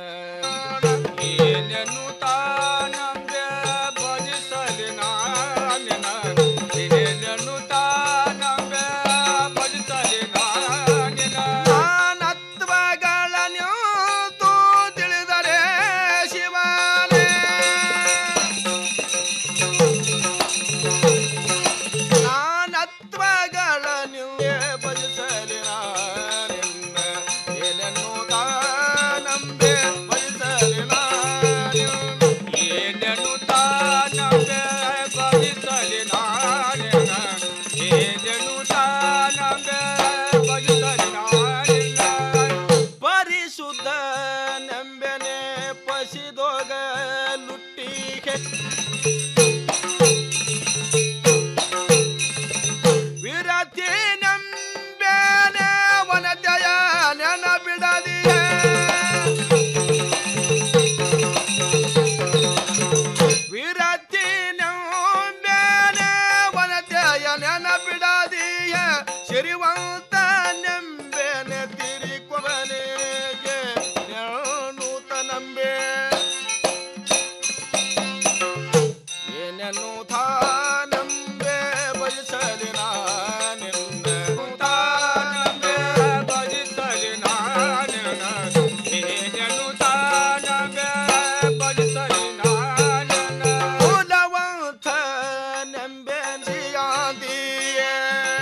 [SPEAKER 17] ಏನೆನ್ನು ತಾನಂಬೆ ಭಜಿಸಲಿ ನಾನಿನ ಏನೆನ್ನು ತಾನಂಬೆ ಭಜಿಸಲಿ ನಾನಿನ
[SPEAKER 18] ನಾನತ್ವಗಳನ್ನು ತೂ ತಿಳಿದರೆ ಶಿವನೇ ನಾನತ್ವಗಳನ್ನು ಭಜಿಸಲಿ ನಾನಿನ್ನ ಏನೆನ್ನು ತಾನಂಬೆ ಭಜಿಸಲಿ
[SPEAKER 17] ಏನೆನ್ನು ತಾನಂಬೆ ಭಜಿಸಲಿ ನಾನಿನ ಏನೆನ್ನು ತಾನಂಬೆ ಭಜಿಸಲಿ ನಾನಿನ
[SPEAKER 18] ಪರಿಶುದ್ಧ ನಂಬೆನೆ ಪಸಿದೋಗ ಲುಟ್ಟಿಗೆ ವಿರತಿ ನಂಬೆನೆ ವನತೆಯ ನೆನ ಬಿಡದಿಯೇ ವಿರತಿ ನಂಬೆನೆ ವನತೆಯ ನೆನ ಬಿಡದಿಯ ಸಿರಿವಂತ ನಂಬೆನೆ ತಿರಿಕೊಬನೆಗೆ ನೂತ ನಂಬೆ ಏನೆನ್ನು ನಂಬೆ ಬಯಸಲಿ ನಾನೆನ್ನ
[SPEAKER 17] ತಾನಂಬೆ ಭಜಿಸಲಿ ನಾನಿನ ಏನೆನ್ನು ತಾನಂಬೆ ಭಜಿಸಲಿ ನಾನಿನ
[SPEAKER 18] ಮೂಲವಂತ ನಂಬೆ ಸಿಯಾಂದಿಯೇ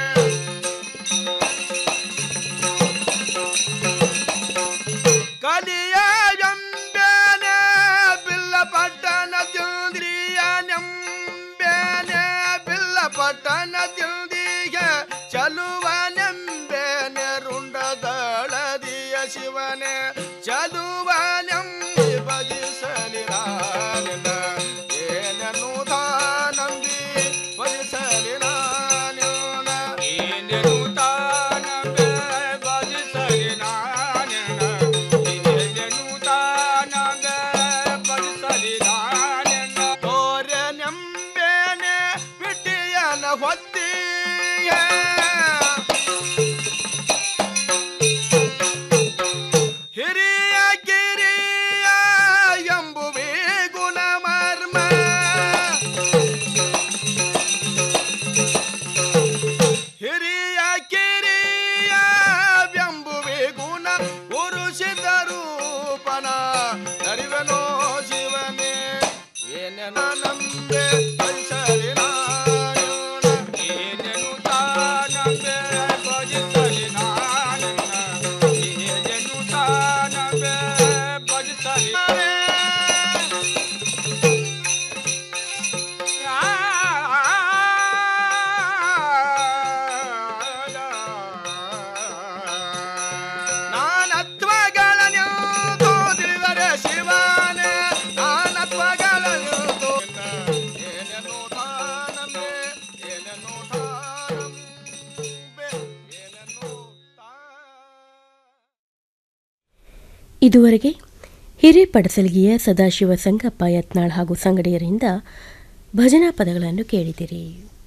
[SPEAKER 18] ಕಲಿಯ ಎಂಬೇನೆ ಬಿಲ್ಲ ಪಟ್ಟಣ ತಿಂದ್ರಿಯ ನೆಂಬೇನೆ ಬಿಲ್ಲ ಪಟ್ಟಣ ತಿಂದಿಯ ಚಲುವ ನೆಂಬೇನೆ ರುಂಡದಳದಿಯ ಶಿವನೇ ಚಲುವ ನೆಂಬಿ ಭಜಿಸಲಿ ನಾನಿನ ಏನೆನ್ನು ನಂಬಿ ಭಜಿಸಲಿ ನಾನಿನ
[SPEAKER 17] ಏನೆನ್ನು ತಾನಂಬೆ ಭಜಿಸಲಿ ನಾನಿನ ಏನೆನ್ನು ತಾನಂಬೆ ಭಜಿಸಲಿ ನಾನಿನ
[SPEAKER 18] ತೋರ ನೆಂಬೇನೆ ಬಿಟ್ಟಿಯನ ಹೊತ್ತಿಯ ಹಿರಿಯ ಕಿರಿಯ ಎಂಬುವೆ ಗುಣಮರ್ಮ ಹಿರಿಯ ಕಿರಿಯ ಎಂಬುವೆ ಗುಣ ಪುರುಷಿತ ರೂಪನ ಅರಿವನೋ ಶಿವನೇ ಏನೆನ ನಂಬೆ ಪರಿಸರಿ ನಾಯೋಣ
[SPEAKER 1] ಇದುವರೆಗೆ ಹಿರೇಪಡಸಲ್ಗಿಯ ಸದಾಶಿವ ಸಂಗಪ್ಪ ಯತ್ನಾಳ್ ಹಾಗೂ ಸಂಗಡಿಗರಿಂದ ಭಜನಾ ಪದಗಳನ್ನು ಕೇಳಿದಿರಿ